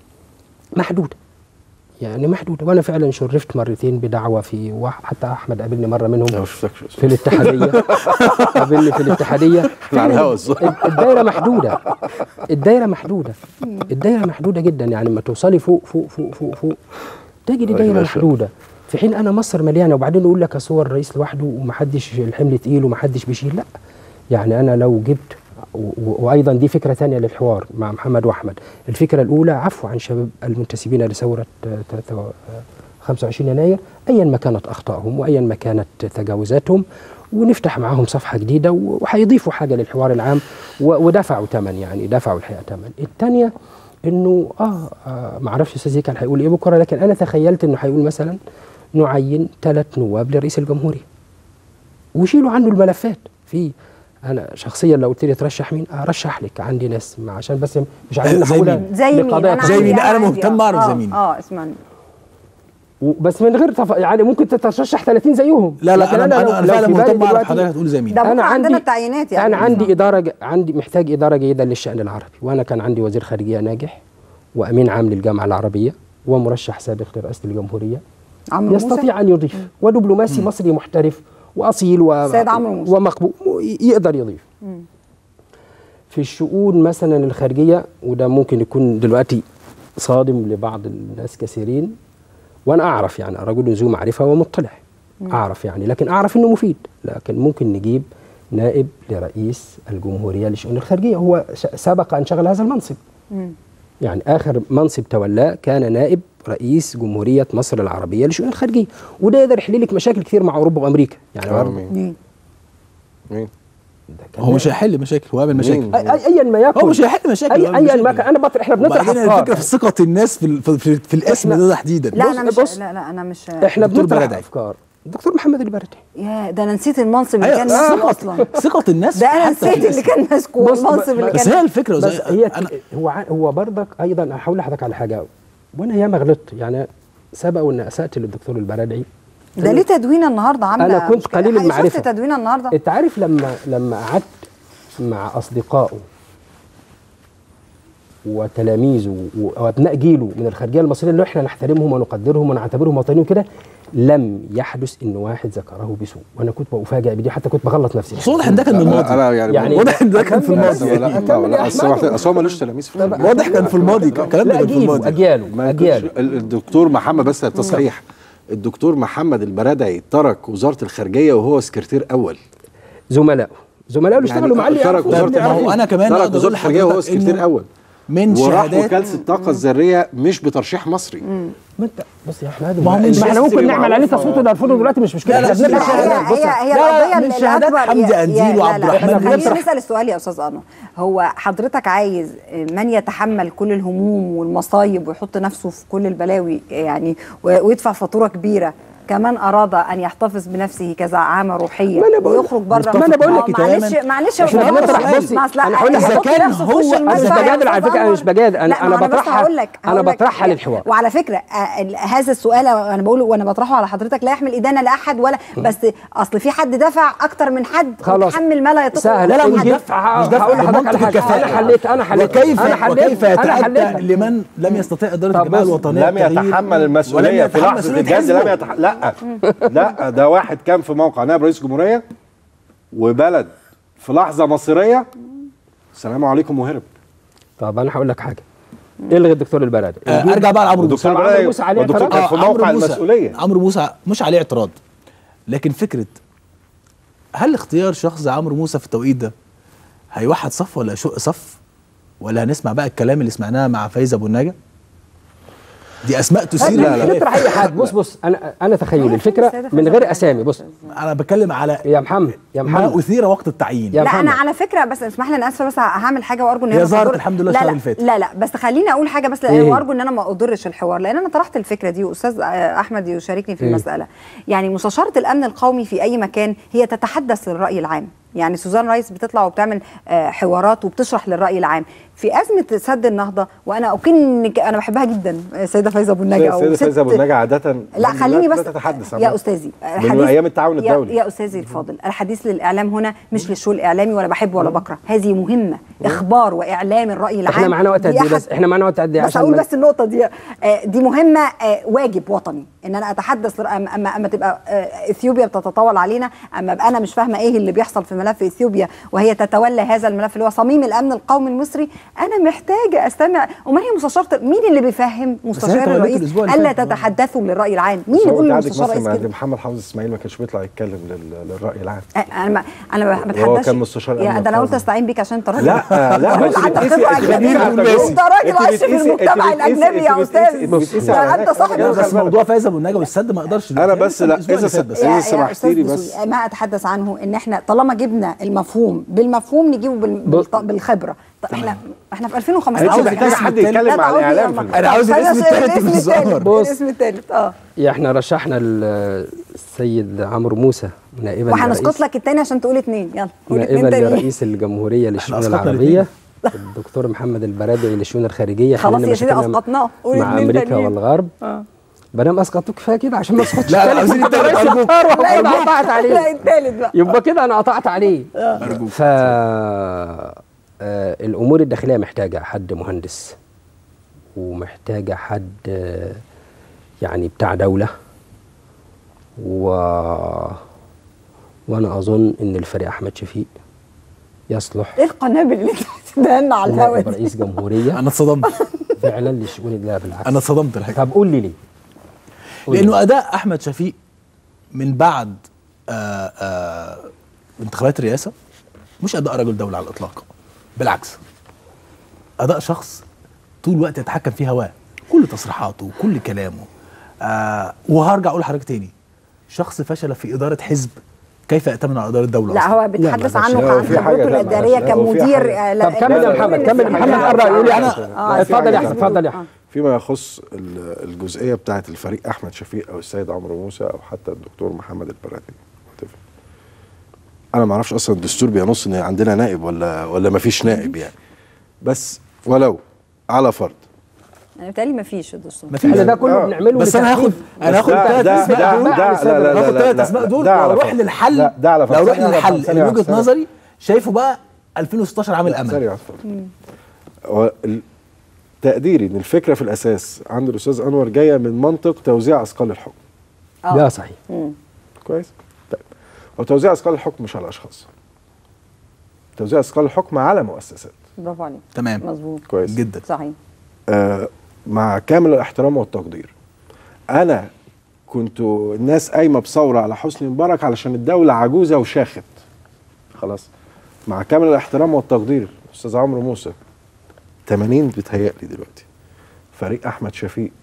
محدوده يعني محدوده وانا فعلا شرفت مرتين بدعوه في وح- حتى احمد قابلني مره منهم لا، ما شفتكش في الاتحاديه قابلني في الاتحاديه على الهوا فعلا الصح. الد- الدايره محدوده الدايره محدوده الدايره محدوده جدا يعني لما توصلي فوق فوق فوق فوق فوق تجدي دايره راجل محدوده في حين انا مصر مليانه وبعدين يقول لك أصل هو الرئيس لوحده ومحدش الحمل تقيل ومحدش بيشيل لا يعني انا لو جبت و- و- وايضا دي فكره ثانيه للحوار مع محمد واحمد الفكره الاولى عفو عن شباب المنتسبين لثوره آه، ت- ت- 25 يناير ايا ما كانت اخطائهم وايا ما كانت تجاوزاتهم ونفتح معاهم صفحه جديده و- وهيضيفوا حاجه للحوار العام و- ودفعوا ثمن يعني دفعوا الحقيقه ثمن الثانيه انه اه, آه ما اعرفش استاذ زيكا هيقول ايه بكره لكن انا تخيلت انه هيقول مثلا نعين ثلاث نواب لرئيس الجمهوريه ويشيلوا عنه الملفات في انا شخصيا لو قلت لي ترشح مين ارشح لك عندي ناس ما عشان بس مش عايزين زي نحولها مين؟ زي مين لقضايا أنا زي عندي- مين؟ أنا عندي- مهتم أعرف آه، زي مين. اه اسمعني و- بس من غير تف... يعني ممكن تترشح 30 زيهم لا لا لكن انا انا, لو- أنا لو فعلا في بالي مهتم اعرف دلوقتي- حضرتك هتقول زي مين ده بكره أنا عندنا عندي- التعيينات يعني انا عندي اداره ج- عندي محتاج اداره جيده للشان العربي وانا كان عندي وزير خارجيه ناجح وامين عام للجامعه العربيه ومرشح سابق لرئاسه الجمهوريه عمرو موسى يستطيع ان يضيف ودبلوماسي مصري محترف واصيل و... سيد عمرو موسى. ومقبول ي- يقدر يضيف في الشؤون مثلا الخارجيه وده ممكن يكون دلوقتي صادم لبعض الناس كثيرين وانا اعرف يعني رجل ذو معرفه ومطلع اعرف يعني لكن اعرف انه مفيد لكن ممكن نجيب نائب لرئيس الجمهوريه للشؤون الخارجيه هو ش- سبق ان شغل هذا المنصب يعني اخر منصب تولاه كان نائب رئيس جمهوريه مصر العربيه للشؤون الخارجيه وده يقدر يحل لك مشاكل كتير مع اوروبا وامريكا يعني آه، برضه مين مين؟ مين ده كان هو مش هيحل مشاكل هو هيعمل مشاكل أي- أي- ايا ما يكن هو مش هيحل مشاكل أي- هو هيعمل ايا ما مشاكل. كان انا بطرح احنا بنطرح وبعدين افكار الفكره في ثقه الناس في ال- في, في, في الاسم إحنا- ده تحديدا لا انا بص- مش بص. لا لا انا مش احنا دكتور بنطرح بلدعي. افكار الدكتور محمد البردي يا ده انا نسيت المنصب اللي أيوة، كان ماسكه ثقة اصلا ثقة الناس ده انا حتى في نسيت اللي الاسم. كان ماسكه بص، المنصب اللي بس كان هي الفكره بس زي هي انا هو ع- هو برضك ايضا انا هقول لحضرتك على حاجه وانا ياما غلطت يعني سبق وان اسات للدكتور البرادعي ده ليه تدوينه النهارده عامله أنا كنت مشكلة. قليل حقيقي المعرفة. شفت تدوينه النهارده انت عارف لما لما قعدت مع اصدقائه وتلاميذه و- وابناء جيله من الخارجيه المصريه اللي احنا نحترمهم ونقدرهم ونعتبرهم وطنيين وكده لم يحدث ان واحد ذكره بسوء وانا كنت بفاجئ بدي حتى كنت بغلط نفسي بس واضح ان ده كان من الماضي انا يعني, يعني واضح ان ده كان في أكمل الماضي بس. لا لا أكمل يا لا اصل أحمد. هو- أصل هو ملوش تلاميذ في الخارج. واضح كان في الماضي الكلام ده لا كان في جيله الماضي اجياله ما اجياله يكونش- ال- الدكتور محمد بس تصحيح الدكتور محمد البرادعي ترك وزاره الخارجيه وهو سكرتير اول زملائه زملائه اللي اشتغلوا معاه اللي ترك يعرفوا وزاره اللي ما هو يعرفوا. أنا كمان ترك أقدر وزاره أقول الخارجيه وهو لحضرتك سكرتير إنه اول من وراح شهادات وكاله الطاقه الذريه مش بترشيح مصري ما انت بص يا احمد ما هو من ما احنا شهادة ممكن نعمل عليه معروفة. تصويت ونرفضه دلوقتي مش مشكله لا، لا، احنا مش بنطرح هي حاجات. بص هي هي لا، لا، القضيه من شهادات الأكبر- حمدي يا- أنديل يا- لا، وعبد لا، الرحمن خلينا بنطرح- نسال السؤال يا استاذ انور هو حضرتك عايز من يتحمل كل الهموم والمصايب ويحط نفسه في كل البلاوي يعني و- ويدفع فاتوره كبيره كمان اراد ان يحتفظ بنفسه كزعامه روحيه ما أنا بقول- ويخرج بره ما أنا بقول لك معلش تماماً. معلش إحنا هو بنطرح بص- بصي، ما أصل أنا هقول لك هيحط إذا كان نفسه في هو- وش أنا المدفع مش يا بجادل على أستاذ فكرة، أنا أنور. مش بجادل، أنا- لا، ما أنا هو بس بطرحها- هقول لك أنا هقول لك. بطرحها للحوار. وعلى فكره آه، ال- هذا السؤال وانا بقوله وانا بطرحه على حضرتك لا يحمل ادانه لاحد ولا بس اصل في حد دفع اكتر من حد خلاص. وتحمل ما لا يطيق سهل لا، لا، أحد. مش مش دفع. دفع مش دفع هقول لحضرتك على بمنطق حاجه الكفاءة. انا حليت انا حليت وكيف انا حليت وكيف انا يتأتى حليت لمن لم يستطيع اداره طب الجماعه بص، الوطنيه لم التغيير يتحمل ولم المسؤوليه في يتحمل لحظه مسؤولية الجد لم حزبه. يتح... لا لا ده واحد كان في موقع نائب رئيس جمهوريه وبلد في لحظه مصيريه السلام عليكم وهرب طب انا هقول لك حاجه الغي الدكتور البلدي آه، ارجع بقى لعمرو موسى الدكتور عمرو بلدي موسى عليه الدكتور اعتراض. كان في آه، عمرو موقع موسى- المسؤوليه عمرو موسى مش عليه اعتراض لكن فكره هل اختيار شخص زي عمرو موسى في التوقيت ده هيوحد صف ولا يشق صف ولا هنسمع بقى الكلام اللي سمعناه مع فايز ابو النجا دي اسماء تثير لا لا الخلاف. نطرح اي حاجه بص بص انا انا تخيلي الفكره من غير اسامي بص انا بتكلم على يا محمد يا ما محمد اثير وقت التعيين يا لا انا محمد. على فكره بس اسمح لي انا اسفه بس هعمل حاجه وارجو ان هي ما ظهرت تضر- الحمد لله لا الشهر لا اللي فات. لا لا بس خليني اقول حاجه بس إيه؟ وارجو ان انا ما اضرش الحوار لان انا طرحت الفكره دي واستاذ آه، احمد يشاركني في إيه؟ المساله يعني مستشاره الامن القومي في اي مكان هي تتحدث للراي العام يعني سوزان رايس بتطلع وبتعمل آه، حوارات وبتشرح للراي العام في ازمه سد النهضه وانا اكن انا بحبها جدا السيده فايزه ابو النجا السيده وست- فايزه ابو النجا عاده لا خليني لا بس تتحدث يا عنها. استاذي من ايام التعاون يا, الدولي يا استاذي الفاضل الحديث للاعلام هنا مش للشو الاعلامي ولا بحب ولا بكره هذه مهمه اخبار واعلام الراي العام احنا معانا وقت دي قد ايه أحد- بس احنا معانا وقت قد ايه بس عشان اقول ما- بس النقطه دي آه، دي مهمه آه، واجب وطني ان انا اتحدث لر- اما اما, أما تبقى آه، اثيوبيا بتتطاول علينا اما ابقى انا مش فاهمه ايه اللي بيحصل في ملف اثيوبيا وهي تتولى هذا الملف اللي هو صميم الامن القومي المصري انا محتاجه استمع امال هي مستشاره مين اللي بيفهم مستشار توليت الرئيس الأسبوع اللي الا فات. تتحدثوا للراي العام مين بس هو يقول أنت عندك للمستشار مثلا رئيس مع كده محمد حافظ اسماعيل ما كانش بيطلع يتكلم لل- للراي العام آه، انا ما انا ما وهو بتحداش كان مستشار يا أمن ده انا قلت القومي. استعين بيك عشان انت راجل لا لا قلت بس عندك بتقيسي- خبره أنت اجنبيه بتقيسي- انت راجل أنت عايش في بتقيسي- المجتمع أنت بتقيسي- الاجنبي يا أنت استاذ بتقيسي- بتقيسي على يعني انت هناك. صاحب لا، الخبرة. بس موضوع فايز ابو النجا والسد ما اقدرش أنا بس لا، الأسبوع إذا اللي فات بس. صدق- يا- إذا يا سمحتي أستاذ لي دسوقي، بس. ما اتحدث عنه ان احنا طالما جبنا المفهوم بالمفهوم نجيبه بال- بالط- بالخبره طب احنا احنا في 2015 أنت عاوز محتاجة الاسم حد التالت. يتكلم لا مع تعودي الإعلام يلا. في الم- أنا عاوز خلاص، الاسم التالت الاسم بالظهر. التالت بص. الاسم التالت اه يا احنا رشحنا ال- السيد عمرو موسى نائبا وهنسقط لرئيس- لك التاني عشان تقول اتنين يلا قول نائبا اتنين تانيين لرئيس الجمهوريه للشؤون أسقطنا العربيه الدكتور محمد البرادعي للشؤون الخارجيه خلاص حللنا يا سيدي مشاكلنا اسقطناه قول مع اتنين امريكا تانيين والغرب اه بدل ما اسقطوه كفايه كده عشان ما اسقطش لا، التالت. عاوزين كنت التالت رئيس أرجوك. الوزراء لا وكنت يبقى- قطعت لا عليه التالت بقى يبقى كده انا قطعت عليه ف آه، الامور الداخليه محتاجه حد مهندس ومحتاجه حد آه، يعني بتاع دوله و وانا اظن ان الفريق احمد شفيق يصلح ايه القنابل اللي انت بتدهنا على الهوا نائب دي رئيس جمهوريه انا اتصدمت فعلا لشؤون الله بالعكس انا اتصدمت الحقيقه طب قول لي ليه قول لي. لانه اداء احمد شفيق من بعد آآ آآ انتخابات الرئاسه مش اداء رجل دوله على الاطلاق بالعكس اداء شخص طول الوقت يتحكم في هواه كل تصريحاته وكل كلامه آه وهرجع اقول لحضرتك تاني شخص فشل في اداره حزب كيف يأتمن على اداره الدوله لا أصلاً؟ هو بيتحدث لا، عنه لا، عن في حاجة، خبرته لا، الاداريه معلش، لا، هو في كمدير حاجة. آه، لا، طب كمل يا لا، محمد لا، كمل لا، محمد لا، قرر يقول لي لا، انا آه، اتفضل يا عايز احمد أقول- اتفضل يا آه. احمد فيما يخص ال- الجزئيه بتاعه الفريق احمد شفيق او السيد عمرو موسى او حتى الدكتور محمد البرادي whatever. انا ما اعرفش اصلا الدستور بينص ان عندنا نائب ولا ولا ما فيش نائب يعني بس ولو على فرض انا بالتالي ما فيش الدستور ما فيش احنا ده كله آه. بنعمله بس انا هاخد لتحديد- انا هاخد ده- ثلاث ده- اسماء ده- دول ده- لا- لا- هاخد لا- ثلاث لا- اسماء لا، دول ده على واروح فرض. للحل لا، ده على فرض. لو ثانية رحنا واحدة، للحل ثانية من واحدة، وجهه ثانية. نظري شايفه بقى 2016 عامل امل ثانية واحدة اتفضل. هو ال- تقديري ان الفكره في الاساس عند الاستاذ انور جايه من منطق توزيع اثقال الحكم آه. ده صحيح كويس طيب هو توزيع اثقال الحكم مش على اشخاص توزيع اثقال الحكم على مؤسسات برافو عليك تمام مظبوط كويس جدا صحيح آه مع كامل الاحترام والتقدير انا كنت الناس قايمه بثوره على حسني مبارك علشان الدوله عجوزه وشاخت خلاص مع كامل الاحترام والتقدير استاذ عمرو موسى 80 بتهيألي دلوقتي فريق احمد شفيق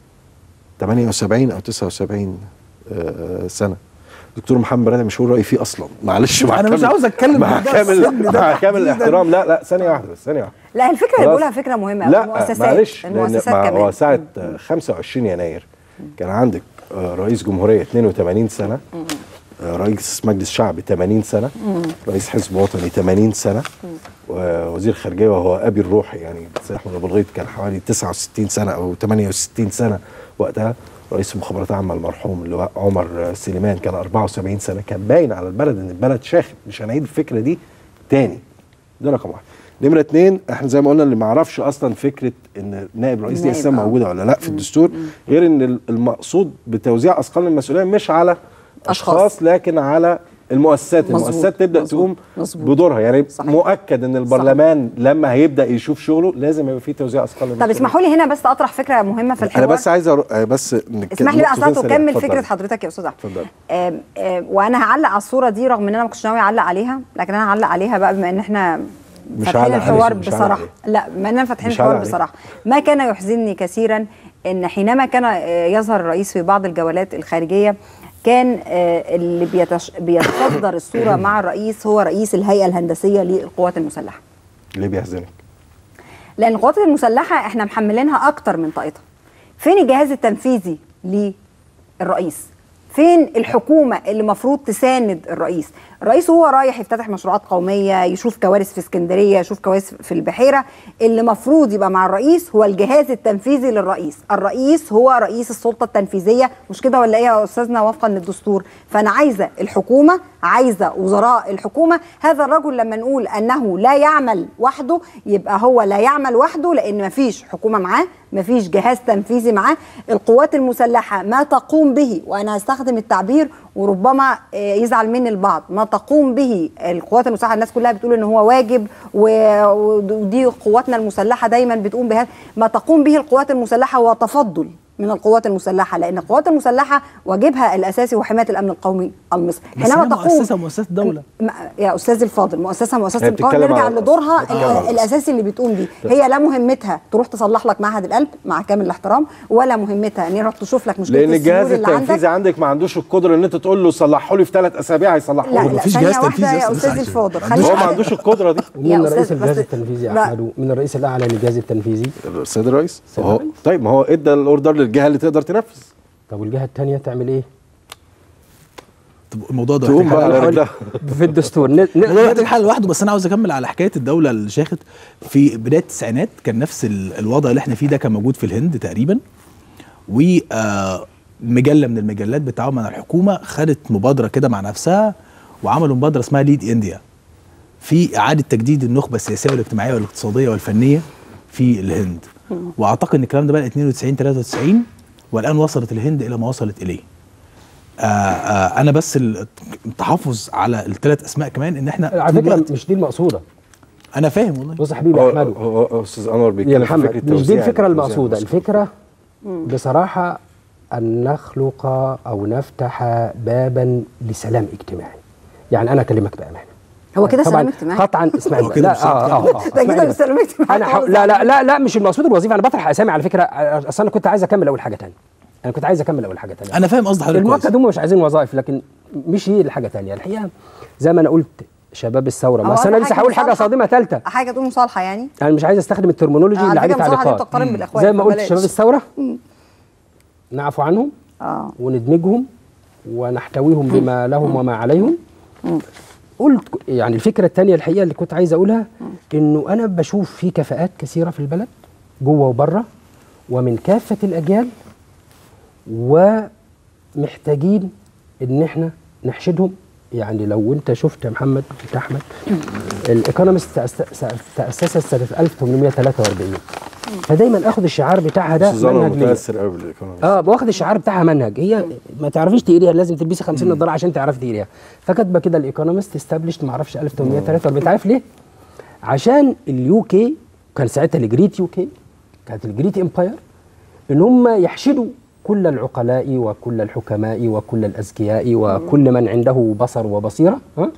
78 او 79 آه سنه دكتور محمد برادة مش هقول رايي فيه اصلا معلش مع أنا مش كامل- عاوز أتكلم مع في ده السن كامل ده مع كامل تحديداً. الاحترام لا لا ثانيه واحده بس ثانيه واحده لا الفكره اللي خلاص. بقولها فكره مهمه لا المؤسسات معلش لان المؤسسات مع- كمان هو ساعه آه، 25 يناير كان عندك آه، رئيس جمهوريه 82 سنه آه، رئيس مجلس شعبي 80 سنه رئيس حزب وطني 80 سنه ووزير خارجيه وهو ابي الروحي يعني سيد احمد ابو الغيط كان حوالي 69 سنه او 68 سنه وقتها رئيس المخابرات العامه المرحوم اللي هو عمر آه، سليمان كان 74 سنه كان باين على البلد ان البلد شاخت مش هنعيد الفكره دي تاني ده رقم واحد نمرة اتنين احنا زي ما قلنا اللي ما يعرفش اصلا فكرة ان نائب رئيس دي نائب، اساسا آه. موجودة ولا لا في الدستور غير ان ال- المقصود بتوزيع اثقال المسؤولية مش على أشخاص. اشخاص لكن على المؤسسات مظبوط، المؤسسات تبدا مظبوط، تقوم مظبوط. بدورها يعني صحيح. مؤكد ان البرلمان لما هيبدا يشوف شغله لازم يبقى فيه توزيع اثقال طب المسؤولية اسمحوا لي هنا بس اطرح فكره مهمه في الحوار انا بس عايز أرو... آه، بس نك- اسمح لي بقى نقطتين اصلا سريعة. تكمل اتفضل. فكره حضرتك يا استاذ احمد اتفضل آم، آم، وانا هعلق على الصوره دي رغم ان انا ما كنتش ناوي اعلق عليها لكن انا هعلق عليها بقى بما ان احنا مش فاتحين هعلق الحوار عليه، مش هعلق بصراحه عليه. لا بما اننا فاتحين مش الحوار هعلق عليه. بصراحه ما كان يحزنني كثيرا ان حينما كان آه، يظهر الرئيس في بعض الجولات الخارجيه كان آه، اللي بيتش... بيتصدر الصوره مع الرئيس هو رئيس الهيئه الهندسيه للقوات المسلحه ليه بيحزنك؟ لان القوات المسلحه احنا محملينها اكتر من طاقتها فين الجهاز التنفيذي للرئيس فين الحكومه اللي المفروض تساند الرئيس الرئيس وهو رايح يفتتح مشروعات قوميه يشوف كوارث في اسكندريه يشوف كوارث في البحيره اللي المفروض يبقى مع الرئيس هو الجهاز التنفيذي للرئيس الرئيس هو رئيس السلطه التنفيذيه مش كده ولا ايه يا استاذنا وفقا للدستور فانا عايزه الحكومه عايزه وزراء الحكومه هذا الرجل لما نقول انه لا يعمل وحده يبقى هو لا يعمل وحده لان مفيش حكومه معاه مفيش جهاز تنفيذي معاه القوات المسلحه ما تقوم به وانا هستخدم التعبير وربما آه، يزعل مني البعض ما تقوم به القوات المسلحه الناس كلها بتقول ان هو واجب و- ودي قواتنا المسلحه دايما بتقوم بهذا ما تقوم به القوات المسلحه هو تفضل من القوات المسلحه لان القوات المسلحه واجبها الاساسي هو حمايه الامن القومي المصري بس هي مؤسسه مؤسسه دوله م- يا استاذي الفاضل مؤسسه مؤسسه هي القوات بتتكلم نرجع على- لدورها بتتكلم ال- على- الاساسي اللي بتقوم بيه هي لا مهمتها تروح تصلح لك معهد القلب مع كامل الاحترام ولا مهمتها ان هي تروح تشوف لك مشكله لان الجهاز السيول اللي التنفيذي عندك عندك ما عندوش القدره ان انت تقول له صلحه لي في ثلاث اسابيع هيصلحه لا لك لا مفيش ثانيه جهاز واحده تنفيذي يا أصلاً استاذ لسه الفاضل عايزين. هو ما خلينا عندوش القدره دي يا ومين أستاذ رئيس بس- الجهاز التنفيذي يا لا. احمد ومين الرئيس الاعلى للجهاز التنفيذي السيد الرئيس السيد هو الرئيس. طيب ما هو ادى الاوردر للجهه اللي تقدر تنفذ طب والجهه الثانيه تعمل ايه طب الموضوع ده تقوم محتاج بقى حل. على رجلها في الدستور ن- ن- الموضوع ده محتاج حل لوحده بس انا عاوز اكمل على حكايه الدوله اللي شاخت في بدايه التسعينات كان نفس ال- الوضع اللي احنا فيه ده كان موجود في الهند تقريبا و آه، مجله من المجلات بالتعاون مع الحكومه خدت مبادره كده مع نفسها وعملوا مبادره اسمها ليد انديا في اعاده تجديد النخبه السياسيه والاجتماعيه والاقتصاديه والفنيه في الهند واعتقد ان الكلام ده بدا 92 93 والان وصلت الهند الى ما وصلت اليه آه آه انا بس ال- التحفظ على الثلاث اسماء كمان ان احنا على طول فكره الوقت- مش دي المقصوده انا فاهم والله بص يا حبيبي يا هو احمد هو هو استاذ انور يا بيتكلم في فكره محمد مش دي توزيع الفكره توزيع المقصوده المسؤولية. الفكره بصراحه ان نخلق او نفتح بابا لسلام اجتماعي يعني انا اكلمك بامانه هو كده طبعا سلام اجتماعي قطعا اسمعني هو بقى. كده لا مش اه اه اه ده اسمعني كده بس. مش سلام اجتماعي انا ح... خالص. لا لا لا لا مش المقصود الوظيفه انا بطرح اسامي على فكره اصل انا كنت عايز اكمل اول حاجه تانية انا كنت عايز اكمل اول حاجه تانية انا فاهم قصد حضرتك المؤكد كويس. هم مش عايزين وظائف لكن مش هي الحاجه تانية الحقيقه زي ما انا قلت شباب الثوره هو بس انا أهم لسه حاجة هقول حاجه مصالحة. صادمه ثالثه حاجه تقول مصالحه يعني انا مش عايز استخدم الترمينولوجي على اللي عليه فكرة مصالحة دي تعليقات بتقارن بالإخوان، زي ما قلت فبلاش. شباب الثوره نعفو عنهم اه وندمجهم ونحتويهم بما لهم وما عليهم قلت يعني الفكره الثانيه الحقيقه اللي كنت عايز اقولها انه انا بشوف في كفاءات كثيره في البلد جوه وبره ومن كافه الاجيال ومحتاجين ان احنا نحشدهم يعني لو انت شفت يا محمد انت احمد الايكونومست تأس- تاسست سنه 1843 فدايما اخد الشعار بتاعها ده سوزان منهج ليا متاثر قوي بالايكونومي اه واخد الشعار بتاعها منهج هي ما تعرفيش تقريها لازم تلبسي 50 نظاره عشان تعرفي تقريها فكاتبه كده الايكونومست استابلشت ما اعرفش 1843 انت عارف ليه؟ عشان اليو كي كان ساعتها الجريت يو كي كانت الجريت امباير ان هم يحشدوا كل العقلاء وكل الحكماء وكل الاذكياء وكل من عنده بصر وبصيره ها؟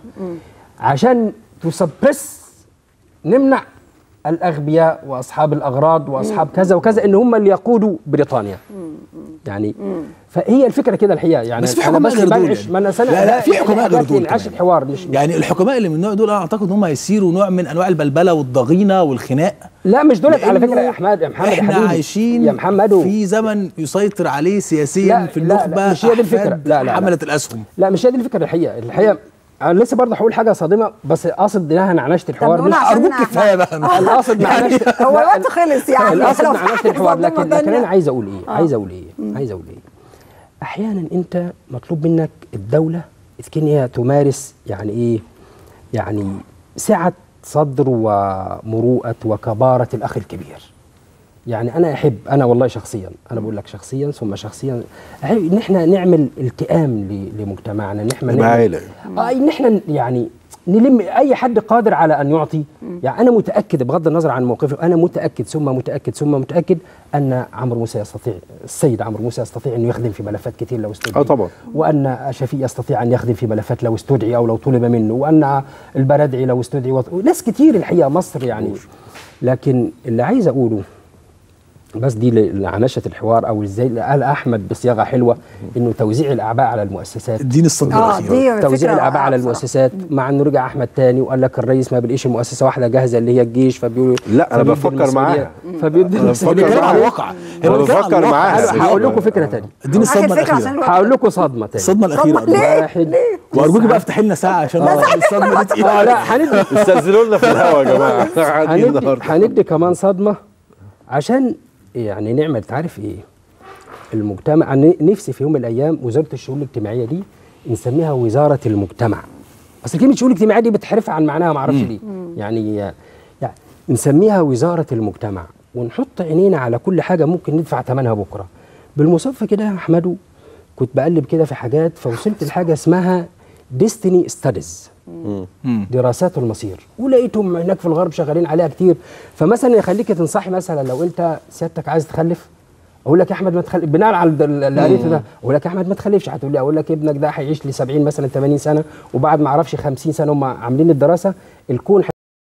عشان تسبرس نمنع الاغبياء واصحاب الاغراض واصحاب كذا وكذا ان هم اللي يقودوا بريطانيا يعني فهي الفكره كده الحقيقه يعني بس في أنا حكماء غير دول بنعش- يعني. ما انا سنة لا، لا، في حكماء غير دول انعاش كمان. الحوار مش يعني الحكماء اللي من النوع دول انا اعتقد ان هم هيصيروا نوع من انواع البلبله والضغينه والخناق لا مش دولت على لأنه فكره يا احمد يا محمد يا احنا حبيبي عايشين يا محمد في زمن يسيطر عليه سياسيا لا، في لا، لا، النخبه مش هي دي الفكرة. أحفاد لا، لا، لا. حمله الاسهم لا مش هي دي الفكره الحقيقه الحقيقه انا لسه برضه هقول حاجه صادمه بس قاصد انها نعنشت الحوار نقول مش عشان ارجوك نعمل. كفايه بقى القاصد نعنشت هو الوقت خلص يعني القاصد لو نعنشت حاجة الحوار صادمة لكن لكن تانية. انا عايز اقول ايه عايز اقول ايه عايز اقول ايه احيانا انت مطلوب منك الدوله تكون هي تمارس يعني ايه يعني سعه صدر ومروءه وكباره الاخ الكبير يعني انا احب انا والله شخصيا انا بقول لك شخصيا ثم شخصيا احب ان احنا نعمل التئام ل- لمجتمعنا ان احنا يبقى نعمل- عيلة. اه ان احنا يعني نلم اي حد قادر على ان يعطي يعني انا متاكد بغض النظر عن موقفه انا متاكد ثم متاكد ثم متاكد ان عمرو موسى يستطيع السيد عمرو موسى يستطيع انه يخدم في ملفات كتير لو استدعي اه طبعا وان شفيق يستطيع ان يخدم في ملفات لو استدعي او لو طلب منه وان البردعي لو استدعي وط... ناس كتير الحقيقه مصر يعني لكن اللي عايز اقوله بس دي ل- لعنشة الحوار او ازاي اللي قال احمد بصياغه حلوه انه توزيع الاعباء على المؤسسات اديني الصدمه اه الاخيره دي توزيع فكرة الاعباء على رائعة المؤسسات مع انه رجع احمد تاني وقال لك الرئيس ما بيلاقيش المؤسسه واحده جاهزه اللي هي الجيش فبيقولوا لا، أنا فبيدي بفكر المسؤولية- معاها. فبيدي أنا المسؤولية. بفكر بيتكلم معاها. على الواقع أنا هو بيتكلم على بفكر الواقع. معاها. أنا هقول لكم فكره تانية اديني آخر الصدمه فكرة عشان الاخيره الوقت. هقول لكم صدمه تانية الصدمه الاخيره صدمة ليه؟ واحد وارجوك بقى افتح لنا ساعه عشان الصدمه دي تقيله اه لا هندي استاذنوا لنا في الهوا يا جماعه قاعدين هندي, النهارده هندي كمان صدمه عشان يعني نعمل تعرف ايه المجتمع أنا نفسي في يوم من الايام وزاره الشؤون الاجتماعيه دي نسميها وزاره المجتمع اصل كلمه شؤون اجتماعيه دي بتحرف عن معناها ما اعرفش ليه يعني يعني نسميها وزاره المجتمع ونحط عينينا على كل حاجه ممكن ندفع ثمنها بكره بالمصادفه كده يا احمدو كنت بقلب كده في حاجات فوصلت لحاجه اسمها ديستني ستاديز دراسات المصير ولقيتهم هناك في الغرب شغالين عليها كتير فمثلا يخليك تنصحي مثلا لو انت سيادتك عايز تخلف اقول لك يا احمد ما تخلف بناء على الد- اللي قريته ده اقول لك يا احمد ما تخلفش هتقول لي اقول لك ابنك ده هيعيش لي 70 مثلا 80 سنه وبعد ما اعرفش 50 سنه هم عاملين الدراسه الكون